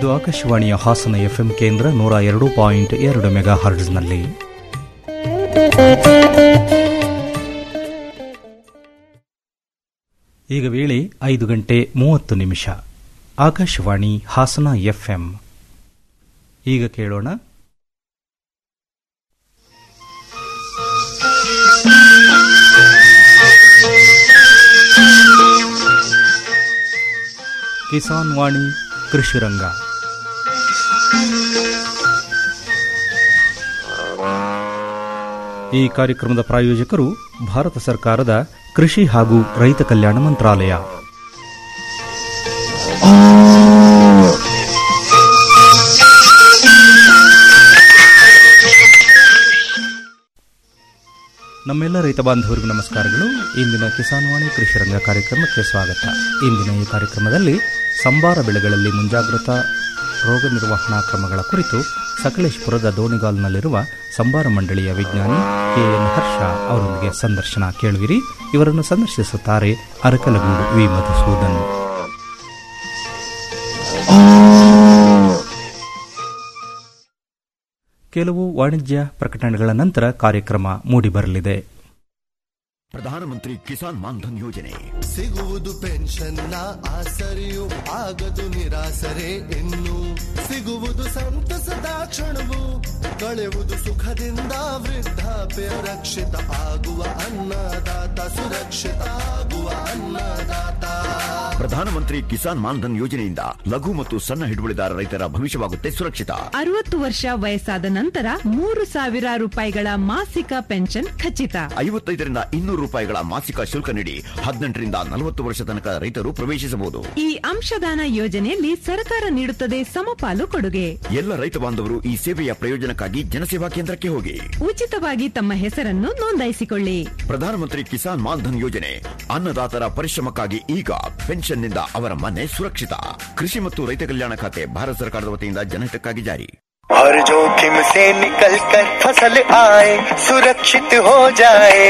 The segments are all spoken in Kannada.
ಇದು ಆಕಾಶವಾಣಿಯ ಹಾಸನ ಎಫ್ಎಂ ಕೇಂದ್ರ ನೂರ ಎರಡು ಪಾಯಿಂಟ್ ಎರಡು ಮೆಗಾ ಹರ್ಡ್ಸ್ನಲ್ಲಿ ಈಗ ವೇಳೆ ಐದು ಗಂಟೆ ಮೂವತ್ತು ನಿಮಿಷ ಆಕಾಶವಾಣಿ ಹಾಸನ ಎಫ್ಎಂ ಈಗ ಕೇಳೋಣ ಕಿಸಾನ್ ವಾಣಿ ಕೃಷಿರಂಗ ಈ ಕಾರ್ಯಕ್ರಮದ ಪ್ರಾಯೋಜಕರು ಭಾರತ ಸರ್ಕಾರದ ಕೃಷಿ ಹಾಗೂ ರೈತ ಕಲ್ಯಾಣ ಮಂತ್ರಾಲಯ ನಮ್ಮೆಲ್ಲ ರೈತ ಬಾಂಧವರಿಗೂ ನಮಸ್ಕಾರಗಳು ಇಂದಿನ ಕಿಸಾನ್ ವಾಣಿ ಕೃಷಿರಂಗ ಕಾರ್ಯಕ್ರಮಕ್ಕೆ ಸ್ವಾಗತ ಇಂದಿನ ಈ ಕಾರ್ಯಕ್ರಮದಲ್ಲಿ ಸಂಬಾರ ಬೆಳೆಗಳಲ್ಲಿ ಮುಂಜಾಗ್ರತಾ ರೋಗ ನಿರ್ವಹಣಾ ಕ್ರಮಗಳ ಕುರಿತು ಸಕಲೇಶ್ಪುರದ ದೋಣಿಗಾಲ್ನಲ್ಲಿರುವ ಸಂಬಾರ ಮಂಡಳಿಯ ವಿಜ್ಞಾನಿ ಕೆಎನ್ ಹರ್ಷ ಅವರೊಂದಿಗೆ ಸಂದರ್ಶನ ಕೇಳುವಿರಿ ಇವರನ್ನು ಸಂದರ್ಶಿಸುತ್ತಾರೆ ಅರಕಲಗೂಡು ವಿ ಮಧುಸೂದನ್ ಕೆಲವು ವಾಣಿಜ್ಯ ಪ್ರಕಟಣೆಗಳ ನಂತರ ಕಾರ್ಯಕ್ರಮ ಮೂಡಿಬರಲಿದೆ ಪ್ರಧಾನಮಂತ್ರಿ ಕಿಸಾನ್ ಮಾನ್ಧನ್ ಯೋಜನೆ ಸಿಗುವುದು ಪೆನ್ಷನ್ನ ಆಸರೆಯು ಆಗದು ನಿರಾಸರೆ ಇನ್ನು ಸಿಗುವುದು ಸಂತಸದ ಕ್ಷಣವು ಕಳೆಯುವುದು ಸುಖದಿಂದ ವೃದ್ಧಾಪ್ಯ ರಕ್ಷಿತ ಆಗುವ ಅನ್ನದಾತ ಸುರಕ್ಷಿತ ಆಗುವ ಅನ್ನದಾತ ಪ್ರಧಾನಮಂತ್ರಿ ಕಿಸಾನ್ ಮಾನ್ಧನ್ ಯೋಜನೆಯಿಂದ ಲಘು ಮತ್ತು ಸಣ್ಣ ಹಿಡುವಳಿದಾರ ರೈತರ ಭವಿಷ್ಯವಾಗುತ್ತೆ ಸುರಕ್ಷಿತ ಅರವತ್ತು ವರ್ಷ ವಯಸ್ಸಾದ ನಂತರ ಮೂರು ಸಾವಿರ ರೂಪಾಯಿಗಳ ಮಾಸಿಕ ಪೆನ್ಷನ್ ಖಚಿತ ಐವತ್ತೈದರಿಂದ ಇನ್ನೂರು ರೂಪಾಯಿಗಳ ಮಾಸಿಕ ಶುಲ್ಕ ನೀಡಿ ಹದಿನೆಂಟರಿಂದ ನಲವತ್ತು ವರ್ಷ ತನಕ ರೈತರು ಪ್ರವೇಶಿಸಬಹುದು ಈ ಅಂಶದಾನ ಯೋಜನೆಯಲ್ಲಿ ಸರ್ಕಾರ ನೀಡುತ್ತದೆ ಸಮಪಾಲು ಕೊಡುಗೆ ಎಲ್ಲ ರೈತ ಬಾಂಧವರು ಈ ಸೇವೆಯ ಪ್ರಯೋಜನಕ್ಕಾಗಿ ಜನಸೇವಾ ಕೇಂದ್ರಕ್ಕೆ ಹೋಗಿ ಉಚಿತವಾಗಿ ತಮ್ಮ ಹೆಸರನ್ನು ನೋಂದಾಯಿಸಿಕೊಳ್ಳಿ ಪ್ರಧಾನಮಂತ್ರಿ ಕಿಸಾನ್ ಮಾನ್ಧನ್ ಯೋಜನೆ ಅನ್ನದಾತರ ಪರಿಶ್ರಮಕ್ಕಾಗಿ ಈಗ ಪೆನ್ಷನ್ನಿಂದ ಅವರ ಮನೆ ಸುರಕ್ಷಿತ ಕೃಷಿ ಮತ್ತು ರೈತ ಕಲ್ಯಾಣ ಖಾತೆ ಭಾರತ ಸರ್ಕಾರದ ವತಿಯಿಂದ ಜನಹಿತಕ್ಕಾಗಿ ಜಾರಿ हर जोखिम से निकल कर फसल आए सुरक्षित हो जाए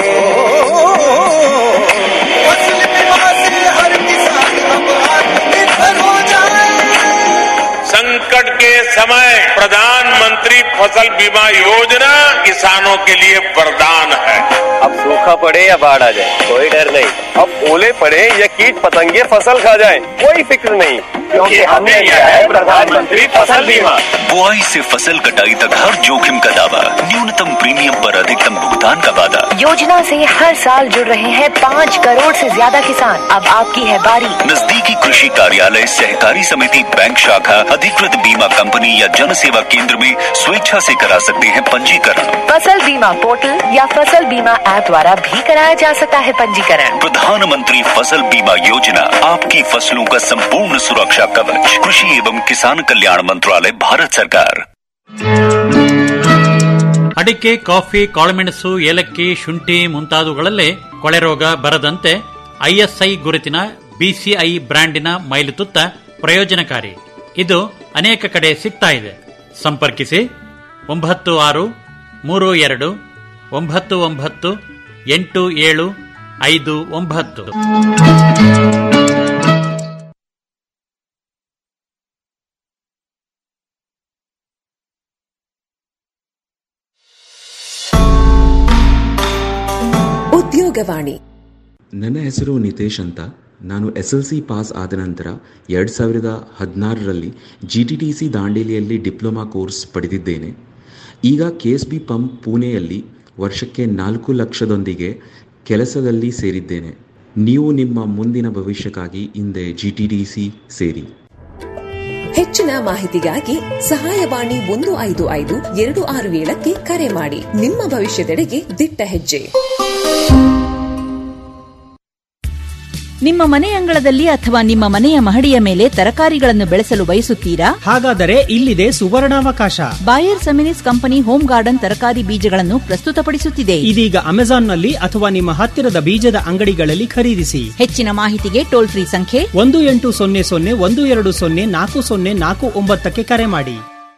फसल बीमा से हर किसान अब आत्मनिर्भर हो जाए संकट के समय प्रधानमंत्री फसल बीमा योजना किसानों के लिए वरदान है अब सूखा पड़े या बाढ़ आ जाए कोई डर नहीं अब ओले पड़े या कीट पतंगे फसल खा जाए कोई फिक्र नहीं क्योंकि हमने लिया है प्रधानमंत्री फसल बीमा बुआई से फसल कटाई तक हर जोखिम का दावा न्यूनतम प्रीमियम पर अधिकतम भुगतान का वादा योजना से हर साल जुड़ रहे हैं पाँच करोड़ से ज्यादा किसान अब आपकी है बारी नजदीकी कृषि कार्यालय सहकारी समिति बैंक शाखा अधिकृत बीमा कंपनी या जन सेवा केंद्र में स्वेच्छा से करा सकते हैं पंजीकरण फसल बीमा पोर्टल या फसल बीमा ऐप द्वारा भी कराया जा सकता है पंजीकरण प्रधानमंत्री फसल बीमा योजना आपकी फसलों का संपूर्ण सुरक्षा कवच कृषि एवं किसान कल्याण मंत्रालय भारत सरकार ಅಡಿಕೆ ಕಾಫಿ ಕಾಳುಮೆಣಸು ಏಲಕ್ಕಿ ಶುಂಠಿ ಮುಂತಾದವುಗಳಲ್ಲೇ ಕೊಳೆ ರೋಗ ಬರದಂತೆ ಐಎಸ್ಐ ಗುರುತಿನ ಬಿಸಿಐ ಬ್ರ್ಯಾಂಡಿನ ಮೈಲುತುತ್ತ ಪ್ರಯೋಜನಕಾರಿ ಇದು ಅನೇಕ ಕಡೆ ಸಿಗ್ತಾ ಇದೆ ಸಂಪರ್ಕಿಸಿ ಒಂಬತ್ತು ಆರು ಮೂರು ಎರಡು ಒಂಬತ್ತು ಒಂಬತ್ತು ಎಂಟು ಏಳು ಐದು ಒಂಬತ್ತು ಉದ್ಯೋಗವಾಣಿ ನನ್ನ ಹೆಸರು ನಿತೇಶ್ ಅಂತ ನಾನು ಎಸ್ ಎಲ್ ಸಿ ಪಾಸ್ ಆದ ನಂತರ ಎರಡು ಸಾವಿರದ ಹದಿನಾರರಲ್ಲಿ ಜಿ ಟಿ ಟಿ ಸಿ ದಾಂಡೇಲಿಯಲ್ಲಿ ಡಿಪ್ಲೊಮಾ ಕೋರ್ಸ್ ಪಡೆದಿದ್ದೇನೆ ಈಗ ಕೆ ಎಸ್ ಬಿ ಪಂಪ್ ಪುಣೆಯಲ್ಲಿ ವರ್ಷಕ್ಕೆ ನಾಲ್ಕು ಲಕ್ಷದೊಂದಿಗೆ ಕೆಲಸದಲ್ಲಿ ಸೇರಿದ್ದೇನೆ ನೀವು ನಿಮ್ಮ ಮುಂದಿನ ಭವಿಷ್ಯಕ್ಕಾಗಿ ಹಿಂದೆ ಜಿ ಟಿ ಟಿ ಸಿ ಸೇರಿ ಹೆಚ್ಚಿನ ಮಾಹಿತಿಗಾಗಿ ಸಹಾಯವಾಣಿ ಒಂದು ಐದು ಐದು ಎರಡು ಆರು ಏಳಕ್ಕೆ ಕರೆ ಮಾಡಿ ನಿಮ್ಮ ಭವಿಷ್ಯದೆಡೆಗೆ ದಿಟ್ಟ ಹೆಜ್ಜೆ ನಿಮ್ಮ ಮನೆ ಅಂಗಳದಲ್ಲಿ ಅಥವಾ ನಿಮ್ಮ ಮನೆಯ ಮಹಡಿಯ ಮೇಲೆ ತರಕಾರಿಗಳನ್ನು ಬೆಳೆಸಲು ಬಯಸುತ್ತೀರಾ ಹಾಗಾದರೆ ಇಲ್ಲಿದೆ ಸುವರ್ಣಾವಕಾಶ Bayer Seminis company home garden ತರಕಾರಿ ಬೀಜಗಳನ್ನು ಪ್ರಸ್ತುತಪಡಿಸುತ್ತಿದೆ ಇದೀಗ ಅಮೆಜಾನ್ನಲ್ಲಿ ಅಥವಾ ನಿಮ್ಮ ಹತ್ತಿರದ ಬೀಜದ ಅಂಗಡಿಗಳಲ್ಲಿ ಖರೀದಿಸಿ ಹೆಚ್ಚಿನ ಮಾಹಿತಿಗೆ ಟೋಲ್ ಫ್ರೀ ಸಂಖ್ಯೆ ಒಂದು ಎಂಟು ಸೊನ್ನೆ ಸೊನ್ನೆ ಒಂದು ಎರಡು ಸೊನ್ನೆ ನಾಲ್ಕು ಸೊನ್ನೆ ನಾಲ್ಕು ಒಂಬತ್ತಕ್ಕೆ ಕರೆ ಮಾಡಿ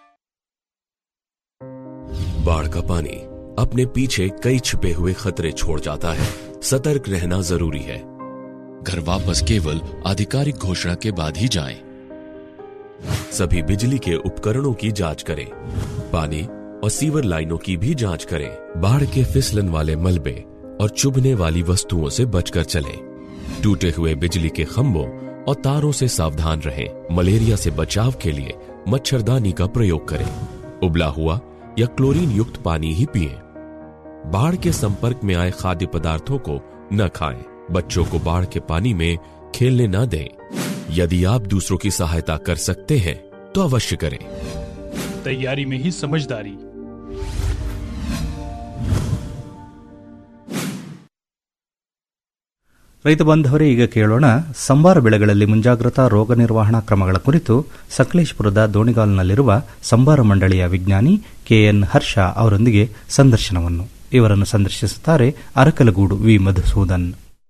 बाढ़ का पानी अपने पीछे कई छिपे हुए खतरे छोड़ जाता है सतर्क रहना जरूरी है घर वापस केवल आधिकारिक घोषणा के बाद ही जाएं। सभी बिजली के उपकरणों की जांच करें पानी और सीवर लाइनों की भी जांच करें बाढ़ के फिसलन वाले मलबे और चुभने वाली वस्तुओं से बचकर चलें टूटे हुए बिजली के खंभों और तारों से सावधान रहें मलेरिया से बचाव के लिए मच्छरदानी का प्रयोग करें उबला हुआ या क्लोरीन युक्त पानी ही पिएं बाढ़ के संपर्क में आए खाद्य पदार्थों को न खाएं बच्चों को बाढ़ के पानी में खेलने न दें यदि आप दूसरों की सहायता कर सकते हैं तो अवश्य करें तैयारी में ही समझदारी ರೈತ ಬಾಂಧವರೇ ಈಗ ಕೇಳೋಣ ಸಂಬಾರ ಬೆಳೆಗಳಲ್ಲಿ ಮುಂಜಾಗ್ರತಾ ರೋಗ ನಿರ್ವಹಣಾ ಕ್ರಮಗಳ ಕುರಿತು ಸಕಲೇಶಪುರದ ದೋಣಿಗಾಲ್ನಲ್ಲಿರುವ ಸಂಬಾರ ಮಂಡಳಿಯ ವಿಜ್ಞಾನಿ ಕೆಎನ್ ಹರ್ಷ ಅವರೊಂದಿಗೆ ಸಂದರ್ಶನವನ್ನು ಇವರನ್ನು ಸಂದರ್ಶಿಸುತ್ತಾರೆ ಅರಕಲಗೂಡು ವಿ ಮಧುಸೂದನ್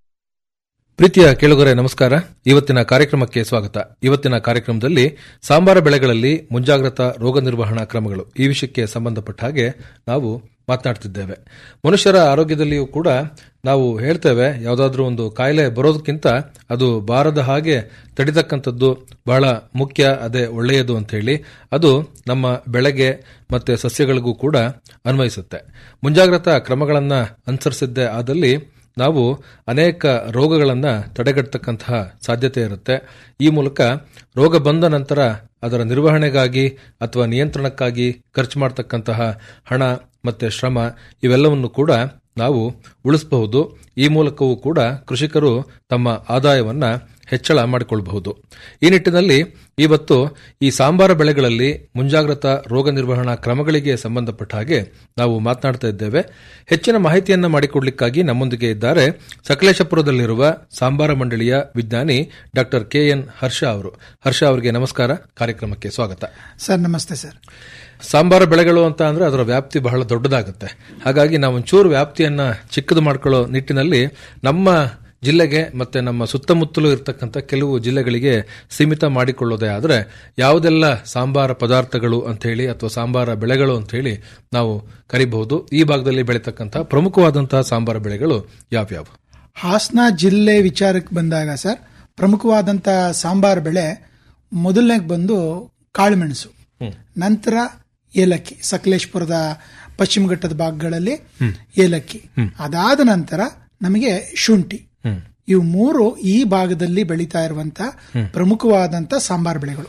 ಪ್ರೀತಿಯ ಕೇಳುಗರೆ ನಮಸ್ಕಾರ ಇವತ್ತಿನ ಕಾರ್ಯಕ್ರಮಕ್ಕೆ ಸ್ವಾಗತ ಇವತ್ತಿನ ಕಾರ್ಯಕ್ರಮದಲ್ಲಿ ಸಾಂಬಾರ ಬೆಳೆಗಳಲ್ಲಿ ಮುಂಜಾಗ್ರತಾ ರೋಗ ನಿರ್ವಹಣಾ ಕ್ರಮಗಳು ಈ ವಿಷಯಕ್ಕೆ ಸಂಬಂಧಪಟ್ಟ ಹಾಗೆ ನಾವು ಮಾತನಾಡ್ತಿದ್ದೇವೆ ಮನುಷ್ಯರ ಆರೋಗ್ಯದಲ್ಲಿಯೂ ಕೂಡ ನಾವು ಹೇಳ್ತೇವೆ ಯಾವುದಾದ್ರೂ ಒಂದು ಕಾಯಿಲೆ ಬರೋದಕ್ಕಿಂತ ಅದು ಬಾರದ ಹಾಗೆ ತಡಿತಕ್ಕಂಥದ್ದು ಬಹಳ ಮುಖ್ಯ ಅದೇ ಒಳ್ಳೆಯದು ಅಂತ ಹೇಳಿ ಅದು ನಮ್ಮ ಬೆಳೆಗೆ ಮತ್ತೆ ಸಸ್ಯಗಳಿಗೂ ಕೂಡ ಅನ್ವಯಿಸುತ್ತೆ ಮುಂಜಾಗ್ರತಾ ಕ್ರಮಗಳನ್ನು ಅನುಸರಿಸಿದ್ದೇ ಆದಲ್ಲಿ ನಾವು ಅನೇಕ ರೋಗಗಳನ್ನು ತಡೆಗಟ್ಟತಕ್ಕಂತಹ ಸಾಧ್ಯತೆ ಇರುತ್ತೆ ಈ ಮೂಲಕ ರೋಗ ಬಂದ ನಂತರ ಅದರ ನಿರ್ವಹಣೆಗಾಗಿ ಅಥವಾ ನಿಯಂತ್ರಣಕ್ಕಾಗಿ ಖರ್ಚು ಮಾಡತಕ್ಕಂತಹ ಹಣ ಮತ್ತೆ ಶ್ರಮ ಇವೆಲ್ಲವನ್ನು ಕೂಡ ನಾವು ಉಳಿಸಬಹುದು ಈ ಮೂಲಕವೂ ಕೂಡ ಕೃಷಿಕರು ತಮ್ಮ ಆದಾಯವನ್ನ ಹೆಚ್ಚಳ ಮಾಡಿಕೊಳ್ಳಬಹುದು ಈ ನಿಟ್ಟಿನಲ್ಲಿ ಇವತ್ತು ಈ ಸಾಂಬಾರ ಬೆಳೆಗಳಲ್ಲಿ ಮುಂಜಾಗ್ರತಾ ರೋಗ ನಿರ್ವಹಣಾ ಕ್ರಮಗಳಿಗೆ ಸಂಬಂಧಪಟ್ಟ ಹಾಗೆ ನಾವು ಮಾತನಾಡ್ತಾ ಇದ್ದೇವೆ ಹೆಚ್ಚಿನ ಮಾಹಿತಿಯನ್ನ ಮಾಡಿಕೊಡ್ಲಿಕ್ಕಾಗಿ ನಮ್ಮೊಂದಿಗೆ ಇದ್ದಾರೆ ಸಕಲೇಶಪುರದಲ್ಲಿರುವ ಸಾಂಬಾರ ಮಂಡಳಿಯ ವಿಜ್ಞಾನಿ ಡಾಕ್ಟರ್ ಕೆ ಎನ್ ಹರ್ಷ ಅವರು ಹರ್ಷ ಅವರಿಗೆ ನಮಸ್ಕಾರ ಕಾರ್ಯಕ್ರಮಕ್ಕೆ ಸ್ವಾಗತ ಸರ್ ನಮಸ್ತೆ ಸರ್ ಸಾಂಬಾರ ಬೆಳೆಗಳು ಅಂತ ಅಂದ್ರೆ ಅದರ ವ್ಯಾಪ್ತಿ ಬಹಳ ದೊಡ್ಡದಾಗುತ್ತೆ ಹಾಗಾಗಿ ನಾವು ಒಂಚೂರು ವ್ಯಾಪ್ತಿಯನ್ನ ಚಿಕ್ಕದು ಮಾಡ್ಕೊಳ್ಳೋ ನಿಟ್ಟಿನಲ್ಲಿ ನಮ್ಮ ಜಿಲ್ಲೆಗೆ ಮತ್ತೆ ನಮ್ಮ ಸುತ್ತಮುತ್ತಲೂ ಇರತಕ್ಕಂಥ ಕೆಲವು ಜಿಲ್ಲೆಗಳಿಗೆ ಸೀಮಿತ ಮಾಡಿಕೊಳ್ಳೋದೇ ಆದರೆ ಯಾವುದೆಲ್ಲ ಸಾಂಬಾರ ಪದಾರ್ಥಗಳು ಅಂತ ಹೇಳಿ ಅಥವಾ ಸಾಂಬಾರ ಬೆಳೆಗಳು ಅಂತ ಹೇಳಿ ನಾವು ಕರಿಬಹುದು ಈ ಭಾಗದಲ್ಲಿ ಬೆಳೀತಕ್ಕಂಥ ಪ್ರಮುಖವಾದಂತಹ ಸಾಂಬಾರ ಬೆಳೆಗಳು ಯಾವ್ಯಾವು ಹಾಸನ ಜಿಲ್ಲೆ ವಿಚಾರಕ್ಕೆ ಬಂದಾಗ ಸರ್ ಪ್ರಮುಖವಾದಂತ ಸಾಂಬಾರ್ ಬೆಳೆ ಮೊದಲನೇಗೆ ಬಂದು ಕಾಳುಮೆಣಸು ನಂತರ ಏಲಕ್ಕಿ ಸಕಲೇಶ್ಪುರದ ಪಶ್ಚಿಮ ಘಟ್ಟದ ಭಾಗಗಳಲ್ಲಿ ಏಲಕ್ಕಿ ಅದಾದ ನಂತರ ನಮಗೆ ಶುಂಠಿ ಇವು ಮೂರು ಈ ಭಾಗದಲ್ಲಿ ಬೆಳೀತಾ ಇರುವಂತ ಪ್ರಮುಖವಾದಂತ ಸಾಂಬಾರ್ ಬೆಳೆಗಳು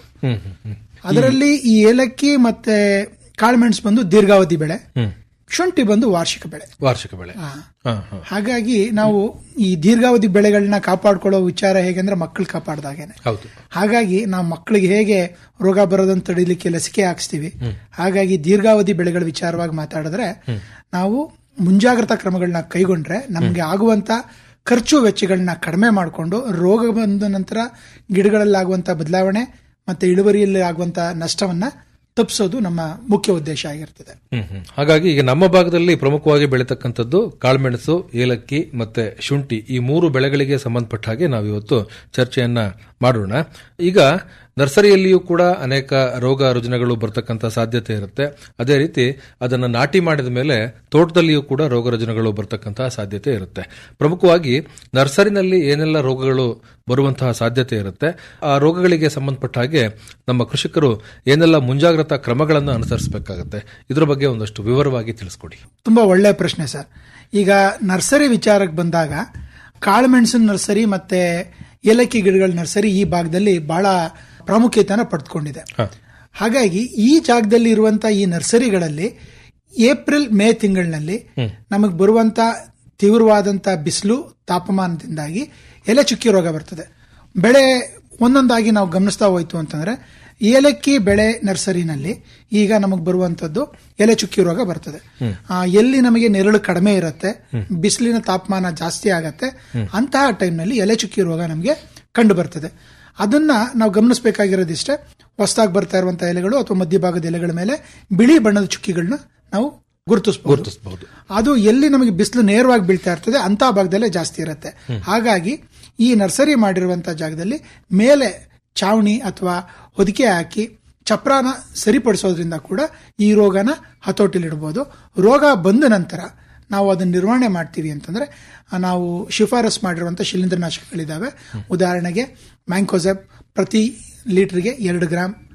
ಅದರಲ್ಲಿ ಈ ಏಲಕ್ಕಿ ಮತ್ತೆ ಕಾಳುಮೆಣಸು ಬಂದು ದೀರ್ಘಾವಧಿ ಬೆಳೆ ಶುಂಠಿ ಬಂದು ವಾರ್ಷಿಕ ಬೆಳೆ ವಾರ್ಷಿಕ ಬೆಳೆ ಹಾ. ಹಾ, ಹಾ. ಹಾಗಾಗಿ ನಾವು ಈ ದೀರ್ಘಾವಧಿ ಬೆಳೆಗಳನ್ನ ಕಾಪಾಡ್ಕೊಳ್ಳೋ ವಿಚಾರ ಹೇಗೆಂದ್ರೆ ಮಕ್ಕಳು ಕಾಪಾಡ್ದಾಗೇನೆ ಹೌದು ಹಾಗಾಗಿ ನಾವು ಮಕ್ಕಳಿಗೆ ಹೇಗೆ ರೋಗ ಬರೋದನ್ನ ತಡಿಲಿಕ್ಕೆ ಲಸಿಕೆ ಹಾಕ್ಸ್ತೀವಿ ಹಾಗಾಗಿ ದೀರ್ಘಾವಧಿ ಬೆಳೆಗಳ ವಿಚಾರವಾಗಿ ಮಾತಾಡಿದ್ರೆ ನಾವು ಮುಂಜಾಗ್ರತಾ ಕ್ರಮಗಳನ್ನ ಕೈಗೊಂಡ್ರೆ ನಮ್ಗೆ ಆಗುವಂತ ಖರ್ಚು ವೆಚ್ಚಗಳನ್ನ ಕಡಿಮೆ ಮಾಡಿಕೊಂಡು ರೋಗ ಬಂದ ನಂತರ ಗಿಡಗಳಲ್ಲಿ ಆಗುವಂತ ಬದಲಾವಣೆ ಮತ್ತೆ ಇಳುವರಿಯಲ್ಲಿ ಆಗುವಂತ ನಷ್ಟವನ್ನ ತಪ್ಪಿಸೋದು ನಮ್ಮ ಮುಖ್ಯ ಉದ್ದೇಶ ಆಗಿರ್ತದೆ ಹ್ಮ್, ಹ್ಮ್. ಹಾಗಾಗಿ ಈಗ ನಮ್ಮ ಭಾಗದಲ್ಲಿ ಪ್ರಮುಖವಾಗಿ ಬೆಳೀತಕ್ಕಂಥದ್ದು ಕಾಳುಮೆಣಸು ಏಲಕ್ಕಿ ಮತ್ತೆ ಶುಂಠಿ ಈ ಮೂರು ಬೆಳೆಗಳಿಗೆ ಸಂಬಂಧಪಟ್ಟ ಹಾಗೆ ನಾವು ಇವತ್ತು ಚರ್ಚೆಯನ್ನ ಮಾಡೋಣ ಈಗ ನರ್ಸರಿಯಲ್ಲಿಯೂ ಕೂಡ ಅನೇಕ ರೋಗ ರುಜಿನಗಳು ಬರ್ತಕ್ಕಂಥ ಸಾಧ್ಯತೆ ಇರುತ್ತೆ ಅದೇ ರೀತಿ ಅದನ್ನು ನಾಟಿ ಮಾಡಿದ ಮೇಲೆ ತೋಟದಲ್ಲಿಯೂ ಕೂಡ ರೋಗ ರುಜಿನಗಳು ಬರ್ತಕ್ಕಂತಹ ಸಾಧ್ಯತೆ ಇರುತ್ತೆ ಪ್ರಮುಖವಾಗಿ ನರ್ಸರಿನಲ್ಲಿ ಏನೆಲ್ಲ ರೋಗಗಳು ಬರುವಂತಹ ಸಾಧ್ಯತೆ ಇರುತ್ತೆ ಆ ರೋಗಗಳಿಗೆ ಸಂಬಂಧಪಟ್ಟ ಹಾಗೆ ನಮ್ಮ ಕೃಷಿಕರು ಏನೆಲ್ಲ ಮುಂಜಾಗ್ರತಾ ಕ್ರಮಗಳನ್ನು ಅನುಸರಿಸಬೇಕಾಗುತ್ತೆ ಇದ್ರ ಬಗ್ಗೆ ಒಂದಷ್ಟು ವಿವರವಾಗಿ ತಿಳಿಸ್ಕೊಡಿ ತುಂಬಾ ಒಳ್ಳೆ ಪ್ರಶ್ನೆ ಸರ್ ಈಗ ನರ್ಸರಿ ವಿಚಾರಕ್ಕೆ ಬಂದಾಗ ಕಾಳುಮೆಣಸಿನ ನರ್ಸರಿ ಮತ್ತೆ ಏಲಕ್ಕಿ ಗಿಡಗಳ ನರ್ಸರಿ ಈ ಭಾಗದಲ್ಲಿ ಬಹಳ ಪ್ರಾಮುಖ್ಯತೆನ ಪಡೆದುಕೊಂಡಿದೆ ಹಾಗಾಗಿ ಈ ಜಾಗದಲ್ಲಿ ಇರುವಂತ ಈ ನರ್ಸರಿಗಳಲ್ಲಿ ಏಪ್ರಿಲ್ ಮೇ ತಿಂಗಳಿನಲ್ಲಿ ನಮಗೆ ಬರುವಂತ ತೀವ್ರವಾದಂತ ಬಿಸಿಲು ತಾಪಮಾನದಿಂದಾಗಿ ಎಲೆ ಚುಕ್ಕಿ ರೋಗ ಬರ್ತದೆ ಬೆಳೆ ಒಂದೊಂದಾಗಿ ನಾವು ಗಮನಿಸ್ತಾ ಹೋಯ್ತು ಅಂತಂದ್ರೆ ಏಲಕ್ಕಿ ಬೆಳೆ ನರ್ಸರಿನಲ್ಲಿ ಈಗ ನಮಗೆ ಬರುವಂತದ್ದು ಎಲೆ ಚುಕ್ಕಿ ರೋಗ ಬರ್ತದೆ ಆ, ಎಲ್ಲಿ ನಮಗೆ ನೆರಳು ಕಡಿಮೆ ಇರುತ್ತೆ ಬಿಸಿಲಿನ ತಾಪಮಾನ ಜಾಸ್ತಿ ಆಗತ್ತೆ ಅಂತಹ ಟೈಮ್ನಲ್ಲಿ ಎಲೆ ಚುಕ್ಕಿ ರೋಗ ನಮಗೆ ಕಂಡು ಬರ್ತದೆ ಅದನ್ನ ನಾವು ಗಮನಿಸಬೇಕಾಗಿರೋದಿಷ್ಟೇ ಹೊಸದಾಗಿ ಬರ್ತಾ ಇರುವಂತಹ ಎಲೆಗಳು ಅಥವಾ ಮಧ್ಯಭಾಗದ ಎಲೆಗಳ ಮೇಲೆ ಬಿಳಿ ಬಣ್ಣದ ಚುಕ್ಕಿಗಳನ್ನ ನಾವು ಗುರುತಿಸಬಹುದು ಗುರುತಿಸಬಹುದು ಅದು ಎಲ್ಲಿ ನಮಗೆ ಬಿಸಿಲು ನೇರವಾಗಿ ಬೀಳ್ತಾ ಇರ್ತದೆ ಅಂತ ಭಾಗದಲ್ಲೇ ಜಾಸ್ತಿ ಇರುತ್ತೆ ಹಾಗಾಗಿ ಈ ನರ್ಸರಿ ಮಾಡಿರುವಂತಹ ಜಾಗದಲ್ಲಿ ಮೇಲೆ ಚಾವಣಿ ಅಥವಾ ಹೊದಿಕೆ ಹಾಕಿ ಚಪ್ರಾನ ಸರಿಪಡಿಸೋದ್ರಿಂದ ಕೂಡ ಈ ರೋಗನ ಹತೋಟಿಲಿಡಬಹುದು ರೋಗ ಬಂದ ನಂತರ ನಾವು ಅದನ್ನ ನಿರ್ವಹಣೆ ಮಾಡ್ತೀವಿ ಅಂತಂದ್ರೆ ಆ, ನಾವು ಶಿಫಾರಸ್ ಮಾಡಿರುವಂತ ಶಿಲೀಂಧ್ರನಾಶಕಗಳಿದಾವೆ ಉದಾಹರಣೆಗೆ ಮ್ಯಾಂಕೋಸೆಪ್ ಪ್ರತಿ ಲೀಟರ್ಗೆ ಎರಡು ಗ್ರಾಮ್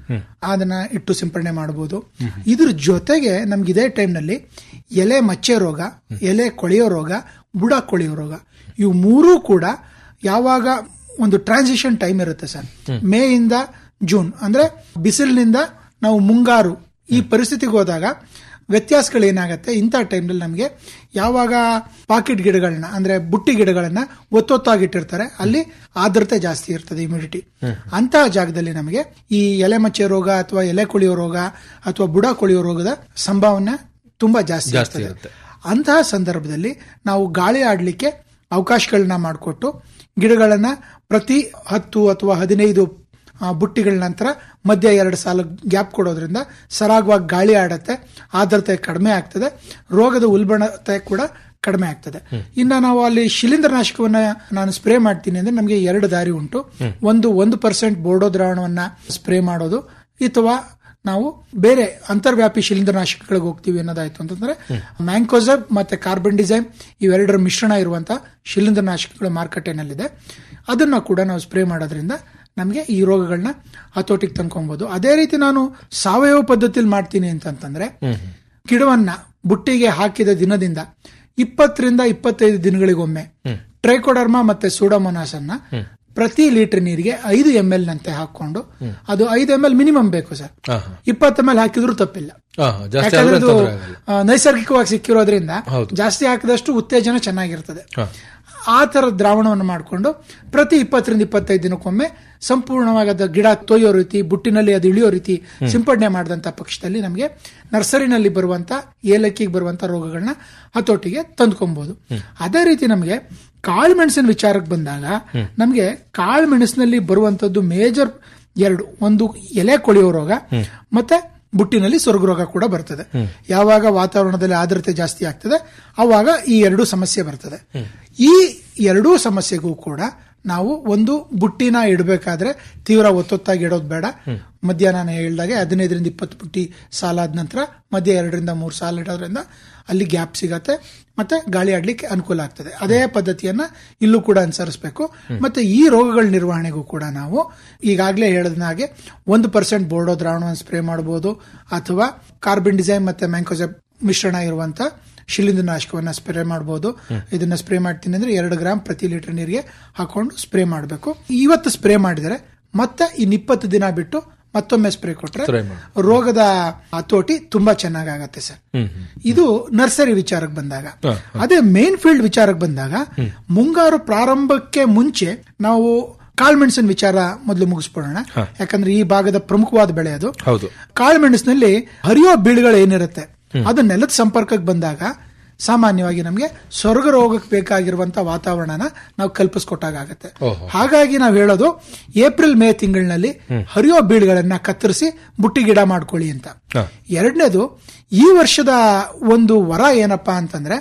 ಅದನ್ನ ಇಟ್ಟು ಸಿಂಪಡಣೆ ಮಾಡಬಹುದು ಇದ್ರ ಜೊತೆಗೆ ನಮ್ಗೆ ಇದೇ ಟೈಮ್ನಲ್ಲಿ ಎಲೆ ಮಚ್ಚೆ ರೋಗ ಎಲೆ ಕೊಳೆಯೋ ರೋಗ ಬುಡ ಕೊಳೆಯೋ ರೋಗ ಇವು ಮೂರೂ ಕೂಡ ಯಾವಾಗ ಒಂದು ಟ್ರಾನ್ಸಿಷನ್ ಟೈಮ್ ಇರುತ್ತೆ ಸರ್ ಮೇ ಇಂದ ಜೂನ್ ಅಂದ್ರೆ ಬಿಸಿಲಿನಿಂದ ನಾವು ಮುಂಗಾರು ಈ ಪರಿಸ್ಥಿತಿಗೆ ಹೋದಾಗ ವ್ಯತ್ಯಾಸಗಳು ಏನಾಗುತ್ತೆ ಇಂಥ ಟೈಮ್ನಲ್ಲಿ ನಮಗೆ ಯಾವಾಗ ಪಾಕೆಟ್ ಗಿಡಗಳನ್ನ ಅಂದ್ರೆ ಬುಟ್ಟಿ ಗಿಡಗಳನ್ನ ಒತ್ತೊತ್ತಾಗಿಟ್ಟಿರ್ತಾರೆ ಅಲ್ಲಿ ಆರ್ದ್ರತೆ ಜಾಸ್ತಿ ಇರ್ತದೆ ಇಮ್ಯುನಿಟಿ ಅಂತಹ ಜಾಗದಲ್ಲಿ ನಮಗೆ ಈ ಎಲೆ ಮಚ್ಚೆ ರೋಗ ಅಥವಾ ಎಲೆ ಕೊಳೆಯೋ ರೋಗ ಅಥವಾ ಬುಡ ಕೊಳೆಯೋ ರೋಗದ ಸಂಭಾವನೆ ತುಂಬಾ ಜಾಸ್ತಿ ಜಾಸ್ತಿ ಇರ್ತದೆ ಇರುತ್ತೆ ಅಂತಹ ಸಂದರ್ಭದಲ್ಲಿ ನಾವು ಗಾಳಿ ಆಡ್ಲಿಕ್ಕೆ ಅವಕಾಶಗಳನ್ನ ಮಾಡಿಕೊಟ್ಟು ಗಿಡಗಳನ್ನ ಪ್ರತಿ ಹತ್ತು ಅಥವಾ ಹದಿನೈದು ಆ, ಬುಟ್ಟಿಗಳ ನಂತರ ಮಧ್ಯ ಎರಡು ಸಾಲ ಗ್ಯಾಪ್ ಕೊಡೋದ್ರಿಂದ ಸರಾಗವಾಗಿ ಗಾಳಿ ಆಡತ್ತೆ ಆರ್ದ್ರತೆ ಕಡಿಮೆ ಆಗ್ತದೆ ರೋಗದ ಉಲ್ಬಣತೆ ಕೂಡ ಕಡಿಮೆ ಆಗ್ತದೆ ಇನ್ನ ನಾವು ಅಲ್ಲಿ ಶಿಲೀಂಧ್ರನಾಶಕವನ್ನ ನಾನು ಸ್ಪ್ರೇ ಮಾಡ್ತೀನಿ ಅಂದ್ರೆ ನಮಗೆ ಎರಡು ದಾರಿ ಉಂಟು ಒಂದು ಒಂದು ಪರ್ಸೆಂಟ್ ಬೋರ್ಡೋ ದ್ರಾವಣವನ್ನ ಸ್ಪ್ರೇ ಮಾಡೋದು ಅಥವಾ ನಾವು ಬೇರೆ ಅಂತರ್ವ್ಯಾಪಿ ಶಿಲೀಂಧ್ರನಾಶಕಗಳಿಗೆ ಹೋಗ್ತೀವಿ ಅನ್ನೋದಾಯ್ತು ಅಂತಂದ್ರೆ ಮ್ಯಾಂಕೋಸಬ್ ಮತ್ತೆ ಕಾರ್ಬನ್ ಡಿಸೈಮ್ ಇವೆರಡರ ಮಿಶ್ರಣ ಇರುವಂತಹ ಶಿಲೀಂಧ್ರನಾಶಕಗಳು ಮಾರುಕಟ್ಟೆನಲ್ಲಿದೆ ಅದನ್ನ ಕೂಡ ನಾವು ಸ್ಪ್ರೇ ಮಾಡೋದ್ರಿಂದ ನಮಗೆ ಈ ರೋಗಗಳನ್ನ ಹತೋಟಿಗೆ ತಂದ್ಕೊಬಹುದು ಅದೇ ರೀತಿ ನಾನು ಸಾವಯವ ಪದ್ಧತಿಯಲ್ಲಿ ಮಾಡ್ತೀನಿ ಅಂತಂತಂದ್ರೆ ಗಿಡವನ್ನ ಬುಟ್ಟಿಗೆ ಹಾಕಿದ ದಿನದಿಂದ ಇಪ್ಪತ್ತರಿಂದ ಇಪ್ಪತ್ತೈದು ದಿನಗಳಿಗೊಮ್ಮೆ ಟ್ರೈಕೋಡರ್ಮಾ ಮತ್ತೆ ಸೂಡೋಮೊನಾಸ್ ಅನ್ನ ಪ್ರತಿ ಲೀಟರ್ ನೀರಿಗೆ ಐದು ಎಂ ಎಲ್ ನಂತೆ ಹಾಕೊಂಡು ಅದು ಐದು ಎಂ ಎಲ್ ಮಿನಿಮಮ್ ಬೇಕು ಸರ್ ಹಾ, ಹಾ. ಇಪ್ಪತ್ತು ಎಂ ಎಲ್ ಹಾಕಿದ್ರು ತಪ್ಪಿಲ್ಲ ಹಾ, ಹಾ. ಜಾಸ್ತಿ ಯಾಕಂದ್ರೆ ಆದ್ರೆ ಅದು ತೊಂದ್ರೆ ಆಗಲ್ಲ. ಆ, ನೈಸರ್ಗಿಕವಾಗಿ ಸಿಕ್ಕಿರೋದ್ರಿಂದ ಹೌದು. ಜಾಸ್ತಿ ಹಾಕಿದಷ್ಟು ಉತ್ತೇಜನ ಚೆನ್ನಾಗಿರ್ತದೆ ಹಾ. ಆ ತರ ದ್ರಾವಣವನ್ನು ಮಾಡಿಕೊಂಡು ಪ್ರತಿ ಇಪ್ಪತ್ತರಿಂದ ಇಪ್ಪತ್ತೈದು ದಿನಕ್ಕೊಮ್ಮೆ ಸಂಪೂರ್ಣವಾಗಿ ಅದು ಗಿಡ ತೊಯ್ಯೋ ರೀತಿ ಬುಟ್ಟಿನಲ್ಲಿ ಅದು ಇಳಿಯೋ ರೀತಿ ಸಿಂಪಡಣೆ ಮಾಡಿದಂತ ಪಕ್ಷದಲ್ಲಿ ನಮಗೆ ನರ್ಸರಿನಲ್ಲಿ ಬರುವಂತ ಏಲಕ್ಕಿಗೆ ಬರುವಂತ ರೋಗಗಳನ್ನ ಹತೋಟಿಗೆ ತಂದ್ಕೊಬಹುದು ಅದೇ ರೀತಿ ನಮಗೆ ಕಾಳು ಮೆಣಸಿನ ವಿಚಾರಕ್ಕೆ ಬಂದಾಗ ನಮಗೆ ಕಾಳು ಮೆಣಸಿನಲ್ಲಿ ಬರುವಂತದ್ದು ಮೇಜರ್ ಎರಡು ಒಂದು ಎಲೆ ಕೊಳೆಯೋ ರೋಗ ಮತ್ತೆ ಬುಟ್ಟಿನಲ್ಲಿ ಸ್ವರ್ಗ ರೋಗ ಕೂಡ ಬರ್ತದೆ ಯಾವಾಗ ವಾತಾವರಣದಲ್ಲಿ ಆರ್ದ್ರತೆ ಜಾಸ್ತಿ ಆಗ್ತದೆ ಅವಾಗ ಈ ಎರಡೂ ಸಮಸ್ಯೆ ಬರ್ತದೆ ಈ ಎರಡೂ ಸಮಸ್ಯೆಗೂ ಕೂಡ ನಾವು ಒಂದು ಬುಟ್ಟಿನ ಇಡಬೇಕಾದ್ರೆ ತೀವ್ರ ಒತ್ತೊತ್ತಾಗಿ ಇಡೋದು ಬೇಡ ಮಧ್ಯ ನಾನು ಹೇಳ್ದಾಗೆ ಹದಿನೈದರಿಂದ ಇಪ್ಪತ್ತು ಬುಟ್ಟಿ ಸಾಲ ಆದ ನಂತರ ಮಧ್ಯ ಎರಡರಿಂದ ಮೂರು ಸಾಲ ಇಡೋದ್ರಿಂದ ಅಲ್ಲಿ ಗ್ಯಾಪ್ ಸಿಗತ್ತೆ ಮತ್ತೆ ಗಾಳಿ ಆಡ್ಲಿಕ್ಕೆ ಅನುಕೂಲ ಆಗ್ತದೆ ಅದೇ ಪದ್ಧತಿಯನ್ನ ಇಲ್ಲೂ ಕೂಡ ಅನುಸರಿಸಬೇಕು ಮತ್ತೆ ಈ ರೋಗಗಳ ನಿರ್ವಹಣೆಗೂ ಕೂಡ ನಾವು ಈಗಾಗಲೇ ಹೇಳಿದ ಹಾಗೆ ಒಂದು ಪರ್ಸೆಂಟ್ ಬೋರ್ಡೋ ದ್ರಾವಣವನ್ನು ಸ್ಪ್ರೇ ಮಾಡಬಹುದು ಅಥವಾ ಕಾರ್ಬನ್ ಡಿಸೈನ್ ಮತ್ತೆ ಮ್ಯಾಂಕೋಸೆಪ್ ಮಿಶ್ರಣ ಇರುವಂತ ಶಿಲೀಂಧ್ರನಾಶಕವನ್ನ ಸ್ಪ್ರೇ ಮಾಡಬಹುದು ಇದನ್ನ ಸ್ಪ್ರೇ ಮಾಡ್ತೀನಿ ಅಂದ್ರೆ ಎರಡು ಗ್ರಾಮ್ ಪ್ರತಿ ಲೀಟರ್ ನೀರಿಗೆ ಹಾಕೊಂಡು ಸ್ಪ್ರೇ ಮಾಡಬೇಕು ಇವತ್ತು ಸ್ಪ್ರೇ ಮಾಡಿದರೆ ಮತ್ತೆ ಇನ್ ಇಪ್ಪತ್ತು ದಿನ ಬಿಟ್ಟು ಮತ್ತೊಮ್ಮೆ ಸ್ಪ್ರೇ ಕೊಟ್ರೆ Spray ಮಾಡಿ. ರೋಗದ ಹತೋಟಿ ತುಂಬಾ ಚೆನ್ನಾಗಾಗತ್ತೆ ಸರ್ ಹ್ಮ್ ಹ್ಮ್. ಇದು ನರ್ಸರಿ ವಿಚಾರಕ್ಕೆ ಬಂದಾಗ ಹಾ, ಅದೇ ಮೇನ್ ಫೀಲ್ಡ್ ವಿಚಾರಕ್ಕೆ ಬಂದಾಗ ಮುಂಗಾರು ಪ್ರಾರಂಭಕ್ಕೆ ಮುಂಚೆ ನಾವು ಕಾಳುಮೆಣಸಿನ ವಿಚಾರ ಮೊದಲು ಮುಗಿಸ್ಬಿಡೋಣ ಹಾ. ಯಾಕಂದ್ರೆ ಈ ಭಾಗದ ಪ್ರಮುಖವಾದ ಬೆಳೆ ಅದು ಹೌದು ಕಾಳುಮೆಣಸಿನಲ್ಲಿ ಹರಿಯೋ ಬೀಳುಗಳು ಏನಿರುತ್ತೆ ಅದು ನೆಲದ ಸಂಪರ್ಕಕ್ಕೆ ಬಂದಾಗ ಸಾಮಾನ್ಯವಾಗಿ ನಮಗೆ ಸ್ವರ್ಗ ರೋಗಕ್ಕೆ ಬೇಕಾಗಿರುವಂತ ವಾತಾವರಣನ ನಾವು ಕಲ್ಪಿಸ್ಕೊಟ್ಟಾಗ ಆಗತ್ತೆ ಓಹೋ. ಹಾಗಾಗಿ ನಾವು ಹೇಳೋದು ಏಪ್ರಿಲ್ ಮೇ ತಿಂಗಳಿನಲ್ಲಿ ಹರಿಯೋ ಬೀಳುಗಳನ್ನ ಕತ್ತರಿಸಿ ಬುಟ್ಟಿ ಗಿಡ ಮಾಡ್ಕೊಳ್ಳಿ ಅಂತ ಹಾ. ಎರಡನೇದು ಈ ವರ್ಷದ ಒಂದು ವರ ಏನಪ್ಪಾ ಅಂತಂದ್ರೆ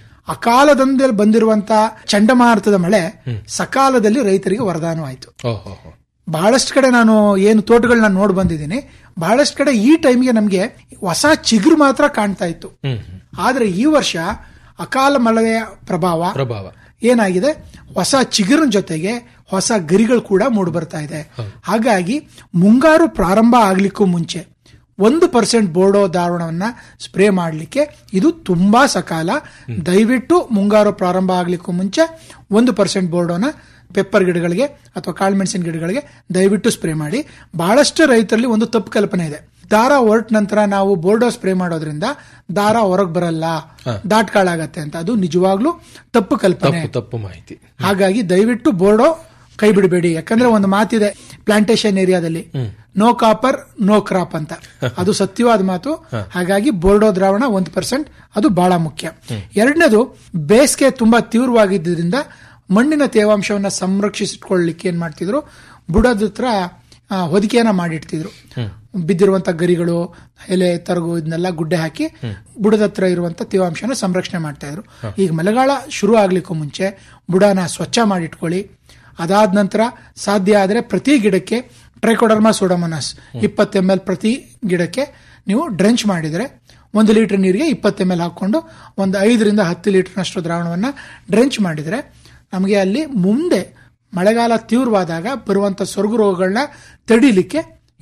ಅಕಾಲದಲ್ಲಿ ಬಂದಿರುವಂತ ಚಂಡಮಾರುತದ ಮಳೆ ಸಕಾಲದಲ್ಲಿ ರೈತರಿಗೆ ವರದಾನವಾಯಿತು ಓಹೋ ಹೋ. ಬಹಳಷ್ಟು ಕಡೆ ನಾನು ಏನು ತೋಟಗಳನ್ನ ನೋಡ್ ಬಂದಿದ್ದೀನಿ ಬಹಳಷ್ಟು ಕಡೆ ಈ ಟೈಮ್ಗೆ ನಮಗೆ ಹೊಸ ಚಿಗುರು ಮಾತ್ರ ಕಾಣ್ತಾ ಇತ್ತು ಹ್ಮ್ ಹ್ಮ್. ಆದ್ರೆ ಈ ವರ್ಷ ಅಕಾಲ ಮಳೆಯ ಪ್ರಭಾವ ಪ್ರಭಾವ ಏನಾಗಿದೆ ಹೊಸ ಚಿಗುರಿನ ಜೊತೆಗೆ ಹೊಸ ಗರಿಗಳು ಕೂಡ ಮೂಡಿ ಬರ್ತಾ ಇದೆ ಹಾಗಾಗಿ ಮುಂಗಾರು ಪ್ರಾರಂಭ ಆಗ್ಲಿಕ್ಕೂ ಮುಂಚೆ ಒಂದು ಪರ್ಸೆಂಟ್ ಬೋರ್ಡೋ ದಾರುಣವನ್ನ ಸ್ಪ್ರೇ ಮಾಡಲಿಕ್ಕೆ ಇದು ತುಂಬಾ ಸಕಾಲ ದಯವಿಟ್ಟು ಮುಂಗಾರು ಪ್ರಾರಂಭ ಆಗ್ಲಿಕ್ಕೂ ಮುಂಚೆ ಒಂದು ಪರ್ಸೆಂಟ್ ಬೋರ್ಡೋನ ಪೆಪ್ಪರ್ ಗಿಡಗಳಿಗೆ ಅಥವಾ ಕಾಳುಮೆಣಸಿನ ಗಿಡಗಳಿಗೆ ದಯವಿಟ್ಟು ಸ್ಪ್ರೇ ಮಾಡಿ ಬಹಳಷ್ಟು ರೈತರಲ್ಲಿ ಒಂದು ತಪ್ಪು ಕಲ್ಪನೆ ಇದೆ ದಾರ ಹೊರಟ ನಂತರ ನಾವು ಬೋರ್ಡೋ ಸ್ಪ್ರೇ ಮಾಡೋದ್ರಿಂದ ದಾರ ಹೊರಗೆ ಬರಲ್ಲ ದಾಟ್ಕಾಳಾಗತ್ತೆ ಅಂತ ಅದು ನಿಜವಾಗ್ಲೂ ತಪ್ಪು ಕಲ್ಪನೆ ತಪ್ಪು ತಪ್ಪು ಮಾಹಿತಿ ಹಾಗಾಗಿ ದಯವಿಟ್ಟು ಬೋರ್ಡೋ ಕೈ ಬಿಡಬೇಡಿ ಯಾಕಂದ್ರೆ ಒಂದು ಮಾತಿದೆ ಪ್ಲಾಂಟೇಶನ್ ಏರಿಯಾದಲ್ಲಿ ನೋ ಕಾಪರ್ ನೋ ಕ್ರಾಪ್ ಅಂತ ಅದು ಸತ್ಯವಾದ ಮಾತು ಹಾಗಾಗಿ ಬೋರ್ಡೋ ದ್ರಾವಣ ಒಂದು ಪರ್ಸೆಂಟ್ ಅದು ಬಹಳ ಮುಖ್ಯ ಎರಡನೇದು ಬೇಸಿಗೆ ತುಂಬಾ ತೀವ್ರವಾಗಿದ್ದರಿಂದ ಮಣ್ಣಿನ ತೇವಾಂಶವನ್ನ ಸಂರಕ್ಷಿಸಿಟ್ಕೊಳ್ಳಿಕ್ಕೆ ಏನ್ ಮಾಡ್ತಿದ್ರು ಬುಡದ ಹತ್ರ ಆ, ಹೊದಿಕೆಯನ್ನ ಮಾಡಿಡ್ತಿದ್ರು ಬಿದ್ದಿರುವಂತ ಗರಿಗಳು ಎಲೆ ತರಗು ಇದನ್ನೆಲ್ಲ ಗುಡ್ಡೆ ಹಾಕಿ ಬುಡದ ಹತ್ರ ಇರುವಂತ ತೇವಾಂಶನ ಸಂರಕ್ಷಣೆ ಮಾಡ್ತಾ ಇದ್ರು ಈಗ ಮಳೆಗಾಲ ಶುರು ಆಗ್ಲಿಕ್ಕೂ ಮುಂಚೆ ಬುಡನ ಸ್ವಚ್ಛ ಮಾಡಿಟ್ಕೊಳ್ಳಿ ಅದಾದ ನಂತರ ಸಾಧ್ಯ ಆದರೆ ಪ್ರತಿ ಗಿಡಕ್ಕೆ ಟ್ರೈಕೋಡರ್ಮಾ ಸೋಡಮನಸ್ ಇಪ್ಪತ್ತು ಎಂ ಎಲ್ ಪ್ರತಿ ಗಿಡಕ್ಕೆ ನೀವು ಡ್ರೆಂಚ್ ಮಾಡಿದರೆ ಒಂದು ಲೀಟರ್ ನೀರಿಗೆ ಇಪ್ಪತ್ತು ಎಂ ಎಲ್ ಹಾಕೊಂಡು ಒಂದು ಐದರಿಂದ ಹತ್ತು ಲೀಟರ್ನಷ್ಟು ದ್ರಾವಣವನ್ನ ಡ್ರೆಂಚ್ ಮಾಡಿದರೆ ನಮಗೆ ಅಲ್ಲಿ ಮುಂದೆ ಮಳೆಗಾಲ ತೀವ್ರವಾದಾಗ ಬರುವಂತ ಸೊರಗು ರೋಗಗಳನ್ನ ತಡಿಲಿಕ್ಕೆ ಇದು